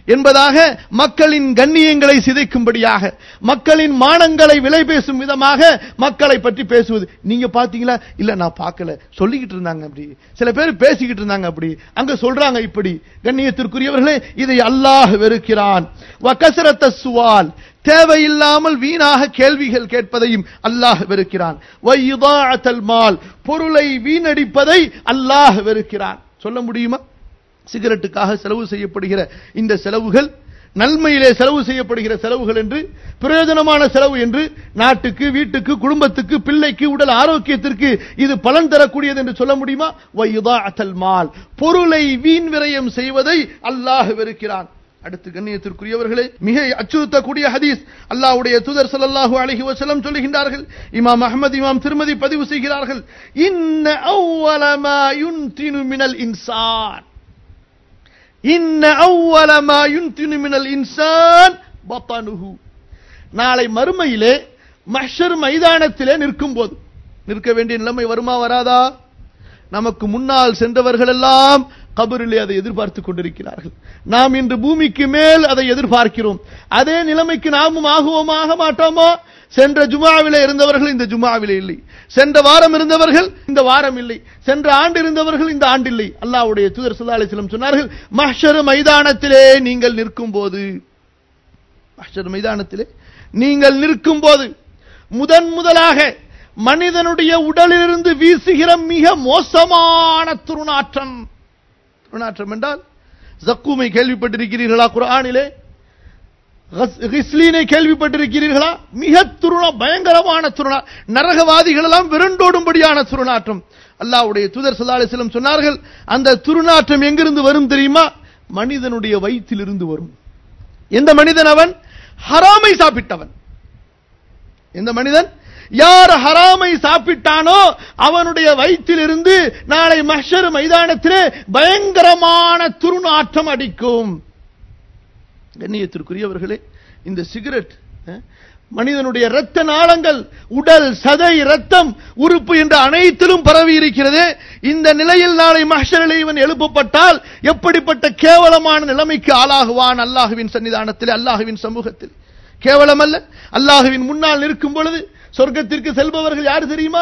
என்பதாக மக்களின் கண்ணியங்களை சிதைக்கும்படியாக மக்களின் மானங்களை விலை பேசும் விதமாக மக்களை பற்றி பேசுவது நீங்க பாத்தீங்களா இல்ல நான் பார்க்கல சொல்லிக்கிட்டு இருந்தாங்க அப்படி சில பேர் பேசிக்கிட்டு இருந்தாங்க அப்படி அங்க சொல்றாங்க இப்படி கண்ணியத்திற்குரியவர்களே இதை அல்லாஹ் வெறுக்கிறான் வகசரத்த சுவால் தேவையில்லாமல் வீணாக கேள்விகள் கேட்பதையும் அல்லாஹ் வெறுக்கிறான் வையுதாஅத்தல் மால் பொருளை வீணடிப்பதை அல்லாஹ் வெறுக்கிறான் சொல்ல முடியுமா சிகரெட்டுக்காக செலவு செய்யப்படுகிற இந்த செலவுகள் நன்மையிலே செலவு செய்யப்படுகிற செலவுகள் என்று பிரயோஜனமான செலவு என்று நாட்டுக்கு வீட்டுக்கு குடும்பத்துக்கு பிள்ளைக்கு உடல் ஆரோக்கியத்திற்கு இது பலன் தரக்கூடியது என்று சொல்ல முடியுமா வையுதாஅத்தல் மால் பொருளை வீண் விரயம் செய்வதை அல்லாஹ் வெறுக்கிறான் அடுத்து கண்ணியத்திற்குரியவர்களே மிக அச்சுறுத்தக்கூடிய ஹதீஸ் அல்லாஹ்வுடைய தூதர் ஸல்லல்லாஹு அலைஹி வஸல்லம் சொல்லுகின்றார்கள் இமாம் அஹ்மத் இமாம் திருமதி பதிவு செய்கிறார்கள் இன்ன அவ்வல மா யுன்தினு மினல் இன்சான் இன்ன அவ்வல மா யுன்தினு மினல் இன்சான் பத்தனுஹு நாளை மறுமையிலே மஹ்ஷர் மைதானத்திலே நிற்கும் போது நிற்க வேண்டிய நிலைமை வருமா வராதா நமக்கு முன்னால் சென்றவர்கள் எல்லாம் கபரிலே அதை எதிர்பார்த்துக் கொண்டிருக்கிறார்கள் நாம் இன்று பூமிக்கு மேல் அதை எதிர்பார்க்கிறோம் அதே நிலைமைக்கு நாமும் ஆகுவோமாக மாட்டோமா சென்ற ஜுமாவிலே இருந்தவர்கள் இந்த ஜுமாவிலே இல்லை சென்ற வாரம் இருந்தவர்கள் இந்த வாரம் இல்லை சென்ற ஆண்டு இருந்தவர்கள் இந்த ஆண்டு இல்லை அல்லாஹ்வுடைய தூதர் ஸல்லல்லாஹு அலைஹி வஸல்லம் சொன்னார்கள் மஹ்ஷர் மைதானத்திலே நீங்கள் நிற்கும் போது மஹ்ஷர் மைதானத்திலே நீங்கள் நிற்கும் போது முதன் முதலாக மனிதனுடைய உடலிலிருந்து வீசுகிற மிக மோசமான துருநாற்றம் துருநாற்றம் என்றால் ஜக்கூமை கேள்விப்பட்டிருக்கிறீர்களா குர்ஆனிலே கஸ்- கிஸ்லீனை கேள்விப்பட்டிருக்கிறீர்களா மிக துருண பயங்கரமான துருணா நரகவாதிகள் எல்லாம் விரண்டோடும்படியான துருநாற்றம் அல்லாஹ்வுடைய தூதர் ஸல்லல்லாஹு அலைஹி வஸல்லம் சொன்னார்கள் அந்த துருநாற்றம் எங்கிருந்து வரும் தெரியுமா மனிதனுடைய வயிற்றிலிருந்து வரும் எந்த மனிதன் அவன் ஹராமை சாப்பிட்டவன் எந்த மனிதன் யார் ஹராமை சாப்பிட்டானோ அவனுடைய வயிற்றிலிருந்து நாளை மஹ்ஷர் மைதானத்திலே பயங்கரமான துருநாற்றம் அடிக்கும் கண்ணியத்திற்குரியவர்களே இந்த சிகரெட் அஹ், மனிதனுடைய இரத்த நாளங்கள் உடல் சதை இரத்தம் உறுப்பு என்ற அனைத்திலும் பரவி இருக்கிறது இந்த நிலையில் நாளை மஹ்ஷரிலே இவன் எழுப்பப்பட்டால் எப்படிப்பட்ட கேவலமான நிலைமைக்கு ஆளாகுவான் அல்லாஹுவின் சன்னிதானத்தில் அல்லாஹுவின் சமூகத்தில் கேவலம் அல்ல அல்லாஹுவின் முன்னால் நிற்கும் பொழுது சொர்க்கத்திற்கு செல்பவர்கள் யார் தெரியுமா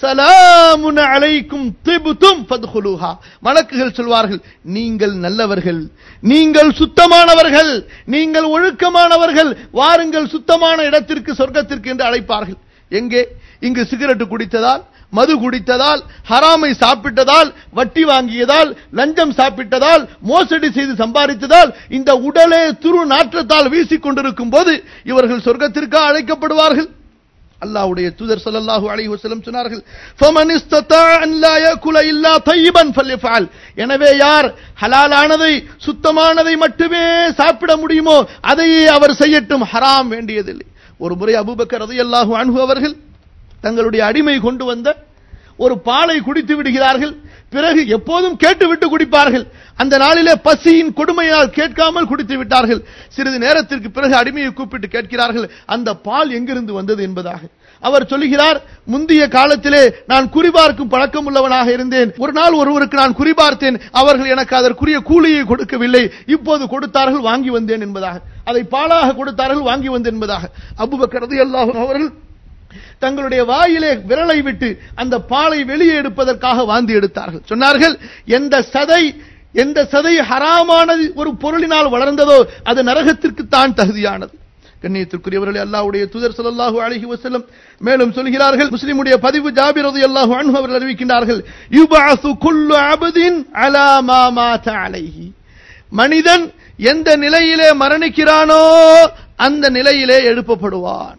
சலாமுன் அலைக்கும் திபுத்தும் ஃபத்ஹுலுஹா மலக்குகள் சொல்வார்கள் நீங்கள் நல்லவர்கள் நீங்கள் சுத்தமானவர்கள் நீங்கள் ஒழுக்கமானவர்கள் வாருங்கள் சுத்தமான இடத்திற்கு சொர்க்கத்திற்கு என்று அழைப்பார்கள் எங்கே இங்கு சிகரெட் குடித்ததால் மது குடித்ததால் ஹராமை சாப்பிட்டதால் வட்டி வாங்கியதால் லஞ்சம் சாப்பிட்டதால் மோசடி செய்து சம்பாதித்ததால் இந்த உடலே துரு நாற்றத்தால் வீசிக் கொண்டிருக்கும் போது இவர்கள் சொர்க்கத்திற்கு அழைக்கப்படுவார்கள் அல்லாஹ்வுடைய தூதர் ஸல்லல்லாஹு அலைஹி வஸல்லம் சொன்னார்கள் ஃபமன் இஸ்ததா அன் லா யாகுல இல்லா தய்யிபன் ஃபல்யஃபஅல் எனவே யார் ஹலாலானதை சுத்தமானதை மட்டுமே சாப்பிட முடியுமோ அதையே அவர் செய்யட்டும் ஹராம் வேண்டியதில்லை ஒரு முறை அபூபக்கர் ரலியல்லாஹு அன்ஹு அவர்கள் தங்களுடைய அடிமை கொண்டு வந்த ஒரு பாலை குடித்து விடுகிறார்கள் பிறகு எப்போதும் கேட்டுவிட்டு குடிப்பார்கள் அந்த நாளிலே பசியின் கொடுமையால் கேட்காமல் குடித்து விட்டார்கள் சிறிது நேரத்திற்கு பிறகு அடிமையை கூப்பிட்டு கேட்கிறார்கள் அந்த பால் எங்கிருந்து வந்தது என்பதாக அவர் சொல்லுகிறார் முந்தைய காலத்திலே நான் குறிபார்க்கும் பழக்கம் உள்ளவனாக இருந்தேன் ஒரு நாள் ஒருவருக்கு நான் குறிபார்த்தேன் அவர்கள் எனக்கு அதற்குரிய கூலியை கொடுக்கவில்லை இப்போது கொடுத்தார்கள் வாங்கி வந்தேன் என்பதாக அதை பாலாக கொடுத்தார்கள் வாங்கி வந்தேன் என்பதாக அபுபக்கர் ரலியல்லாஹு அன்ஹு அவர்கள் தங்களுடைய வாயிலே விரலை விட்டு அந்த பாலை வெளியே எடுப்பதற்காக வாந்தி எடுத்தார்கள் சொன்னார்கள் எந்த சதை எந்த சதை ஹராமானது ஒரு பொருளினால் வளர்ந்ததோ அது நரகத்திற்கு தான் தகுதியானது கண்ணியத்திற்குரியவர்களே அல்லாஹ்வுடைய தூதர் ஸல்லல்லாஹு அலைஹி வஸல்லம் மேலும் சொல்கிறார்கள் முஸ்லிமுடைய பதிவு ஜாபிர் ரலியல்லாஹு அன்ஹு அவர்கள் அறிவிக்கின்றார்கள் யுபஅஸு குல்லு அப்தின் அலா மா மாத அலைஹி மனிதன் எந்த நிலையிலே மரணிக்கிறானோ அந்த நிலையிலே எழுப்பப்படுவான்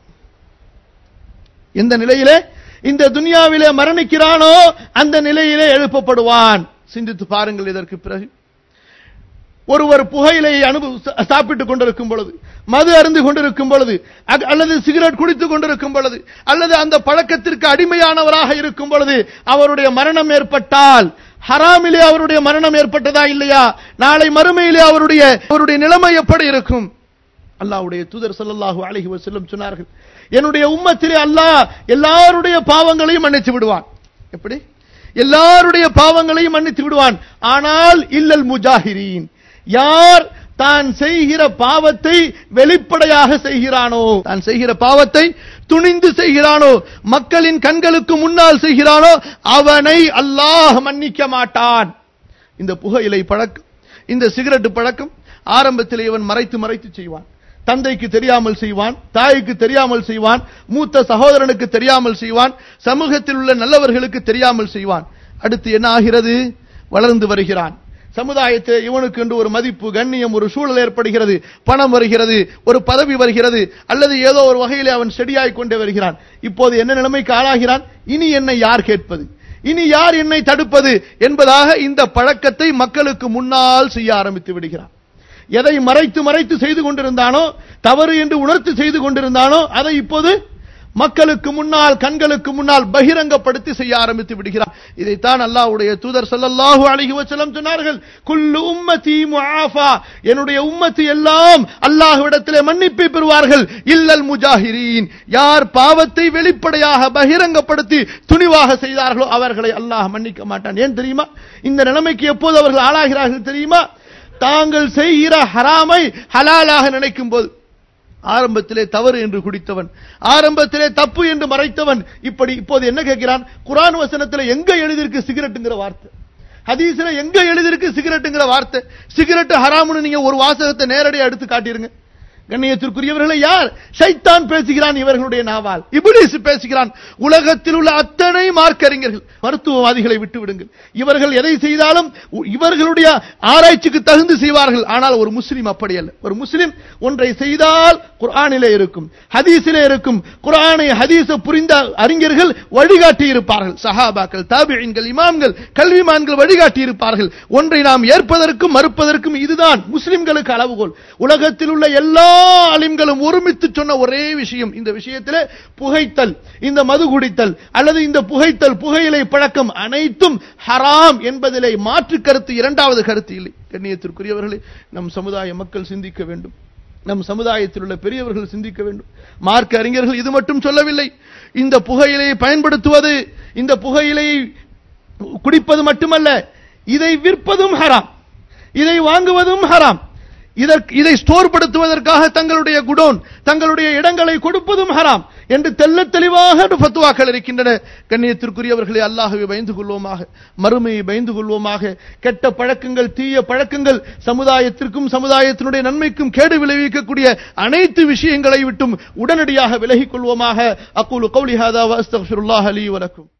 எந்த நிலையிலே இந்த துனியாவிலே மரணிக்கிறானோ அந்த நிலையிலே எழுப்பப்படுவான் சிந்தித்து பாருங்கள் இதற்கு பிறகு ஒருவர் புகையிலை அனுபவ சாப்பிட்டுக் கொண்டிருக்கும் பொழுது மது அருந்து கொண்டிருக்கும் பொழுது அ- அல்லது சிகரெட் குடித்துக் கொண்டிருக்கும் பொழுது அல்லது அந்த பழக்கத்திற்கு அடிமையானவராக இருக்கும் பொழுது அவருடைய மரணம் ஏற்பட்டால் ஹராமிலே அவருடைய மரணம் ஏற்பட்டதா இல்லையா நாளை மறுமையிலே அவருடைய அவருடைய நிலைமை எப்படி இருக்கும் அல்லாஹ்வுடைய தூதர் ஸல்லல்லாஹு அலைஹி வஸல்லம் சொன்னார்கள் என்னுடைய உம்மத்திலே அல்லாஹ் எல்லாருடைய பாவங்களையும் மன்னித்து விடுவான் எப்படி எல்லாருடைய பாவங்களையும் மன்னித்து விடுவான் ஆனால் இல்லல் முஜாஹிரீன் யார் தான் செய்கிற பாவத்தை வெளிப்படையாக செய்கிறானோ தான் செய்கிற பாவத்தை துணிந்து செய்கிறானோ மக்களின் கண்களுக்கு முன்னால் செய்கிறானோ அவனை அல்லாஹ் மன்னிக்க மாட்டான் இந்த புகையிலை பழக்கம் இந்த சிகரெட் பழக்கம் ஆரம்பத்தில் இவன் மறைத்து மறைத்து செய்வான் தந்தைக்கு தெரியாமல் செய்வான் தாய்க்கு தெரியாமல் செய்வான் மூத்த சகோதரனுக்கு தெரியாமல் செய்வான் சமூகத்தில் உள்ள நல்லவர்களுக்கு தெரியாமல் செய்வான் அடுத்து என்ன ஆகிறது வளர்ந்து வருகிறான் சமுதாயத்தில் இவனுக்கு என்று ஒரு மதிப்பு கண்ணியம் ஒரு சூழல் ஏற்படுகிறது பணம் வருகிறது ஒரு பதவி வருகிறது அல்லது ஏதோ ஒரு வகையிலே அவன் செடியாய் கொண்டே வருகிறான் இப்போது என்ன நிலைமைக்கு ஆளாகிறான் இனி என்னை யார் கேட்பது இனி யார் என்னை தடுப்பது என்பதாக இந்த பழக்கத்தை மக்களுக்கு முன்னால் செய்ய ஆரம்பித்து விடுகிறான் எதை மறைத்து மறைத்து செய்து கொண்டிருந்தானோ தவறு என்று உணர்த்து செய்து கொண்டிருந்தானோ அதை இப்போது மக்களுக்கு முன்னால் கண்களுக்கு முன்னால் பகிரங்கப்படுத்தி செய்ய ஆரம்பித்து விடுகிறார் இதைத்தான் அல்லாஹ்வுடைய தூதர் ஸல்லல்லாஹு அலைஹி வஸல்லம் சொன்னார்கள் குல்லு உம்மதி முஆஃபா என்னுடைய உம்மத்து எல்லாம் அல்லாஹ்விடத்திலே மன்னிப்பை பெறுவார்கள் இல்லல் முஜாஹிரீன் யார் பாவத்தை வெளிப்படையாக பகிரங்கப்படுத்தி துணிவாக செய்தார்களோ அவர்களை அல்லாஹ் மன்னிக்க மாட்டான் ஏன் தெரியுமா இந்த நிலைமைக்கு எப்போது அவர்கள் ஆளாகிறார்கள் தெரியுமா தாங்கள் செய்கிற ஹராமை ஹலாலாக நினைக்கும் போது ஆரம்பத்திலே தவறு என்று குடித்தவன் ஆரம்பத்திலே தப்பு என்று மறைத்தவன் இப்படி இப்போது என்ன கேட்கிறான் குரான் வசனத்தில் எங்க எழுதியிருக்கு சிகரெட்டுங்கிற வார்த்தை ஹதீஸ்ல எங்க எழுதியிருக்கு சிகரெட்டுங்கிற வார்த்தை சிகரெட் ஹராம்னு நீங்க ஒரு வாசகத்தை நேரடியாக எடுத்து காட்டிருங்க கண்ணியத்திற்குரியவர்களை யார் ஷைத்தான் பேசுகிறான் இவர்களுடைய நாவால் இபிலிஸ் பேசுகிறான் உலகத்தில் உள்ள அத்தனை மார்க்கறிஞர்கள் மருத்துவவாதிகளை விட்டு விடுங்கள் இவர்கள் எதை செய்தாலும் இவர்களுடைய ஆராய்ச்சிக்கு தகுந்து செய்வார்கள் ஆனால் ஒரு முஸ்லிம் அப்படி அல்ல ஒரு முஸ்லிம் ஒன்றை செய்தால் குர்ஆனிலே இருக்கும் ஹதீஸிலே இருக்கும் குர்ஆனை ஹதீஸ புரிந்த அறிஞர்கள் வழிகாட்டி இருப்பார்கள் சஹாபாக்கள் தாபியின்கள் இமாம்கள் கல்விமான்கள் வழிகாட்டி இருப்பார்கள் ஒன்றை நாம் ஏற்பதற்கும் மறுப்பதற்கும் இதுதான் முஸ்லிம்களுக்கு அளவுகோல் உலகத்தில் உள்ள எல்லா அலிம்களும் ஒருமித்து சொன்ன ஒரே விஷயம் இந்த விஷயத்திலே புகைத்தல் இந்த மது குடித்தல் அல்லது இந்த புகைத்தல் புகையிலை பழக்கம் அனைத்தும் ஹராம் என்பதிலே மாற்று கருத்து இரண்டாவது கருத்து இல்லை கண்ணியத்திற்குரியவர்களே நம் சமுதாய மக்கள் சிந்திக்க வேண்டும் நம் சமுதாயத்தில் உள்ள பெரியவர்கள் சிந்திக்க வேண்டும் மார்க்க அறிஞர்கள் இது மட்டும் சொல்லவில்லை இந்த புகையிலையை பயன்படுத்துவது இந்த புகையிலையை குடிப்பது மட்டுமல்ல இதை விற்பதும் ஹராம் இதை வாங்குவதும் ஹராம் இதற்கு இதை ஸ்டோர் படுத்துவதற்காக தங்களுடைய குடோன் தங்களுடைய இடங்களை கொடுப்பதும் ஹராம் என்று தெல்ல தெளிவாக ஃபத்துவாக்கள் இருக்கின்றன கண்ணியத்திற்குரியவர்களை அல்லாஹவை பயந்து கொள்வோமாக மறுமையை பயந்து கொள்வோமாக கெட்ட பழக்கங்கள் தீய பழக்கங்கள் சமுதாயத்திற்கும் சமுதாயத்தினுடைய நன்மைக்கும் கேடு விளைவிக்கக்கூடிய அனைத்து விஷயங்களை விட்டும் உடனடியாக விலகிக் கொள்வோமாக அக்கூலு கௌலி ஹாதா வஸ்தக்ஃபிருல்லாஹ் அலி வலக்கும்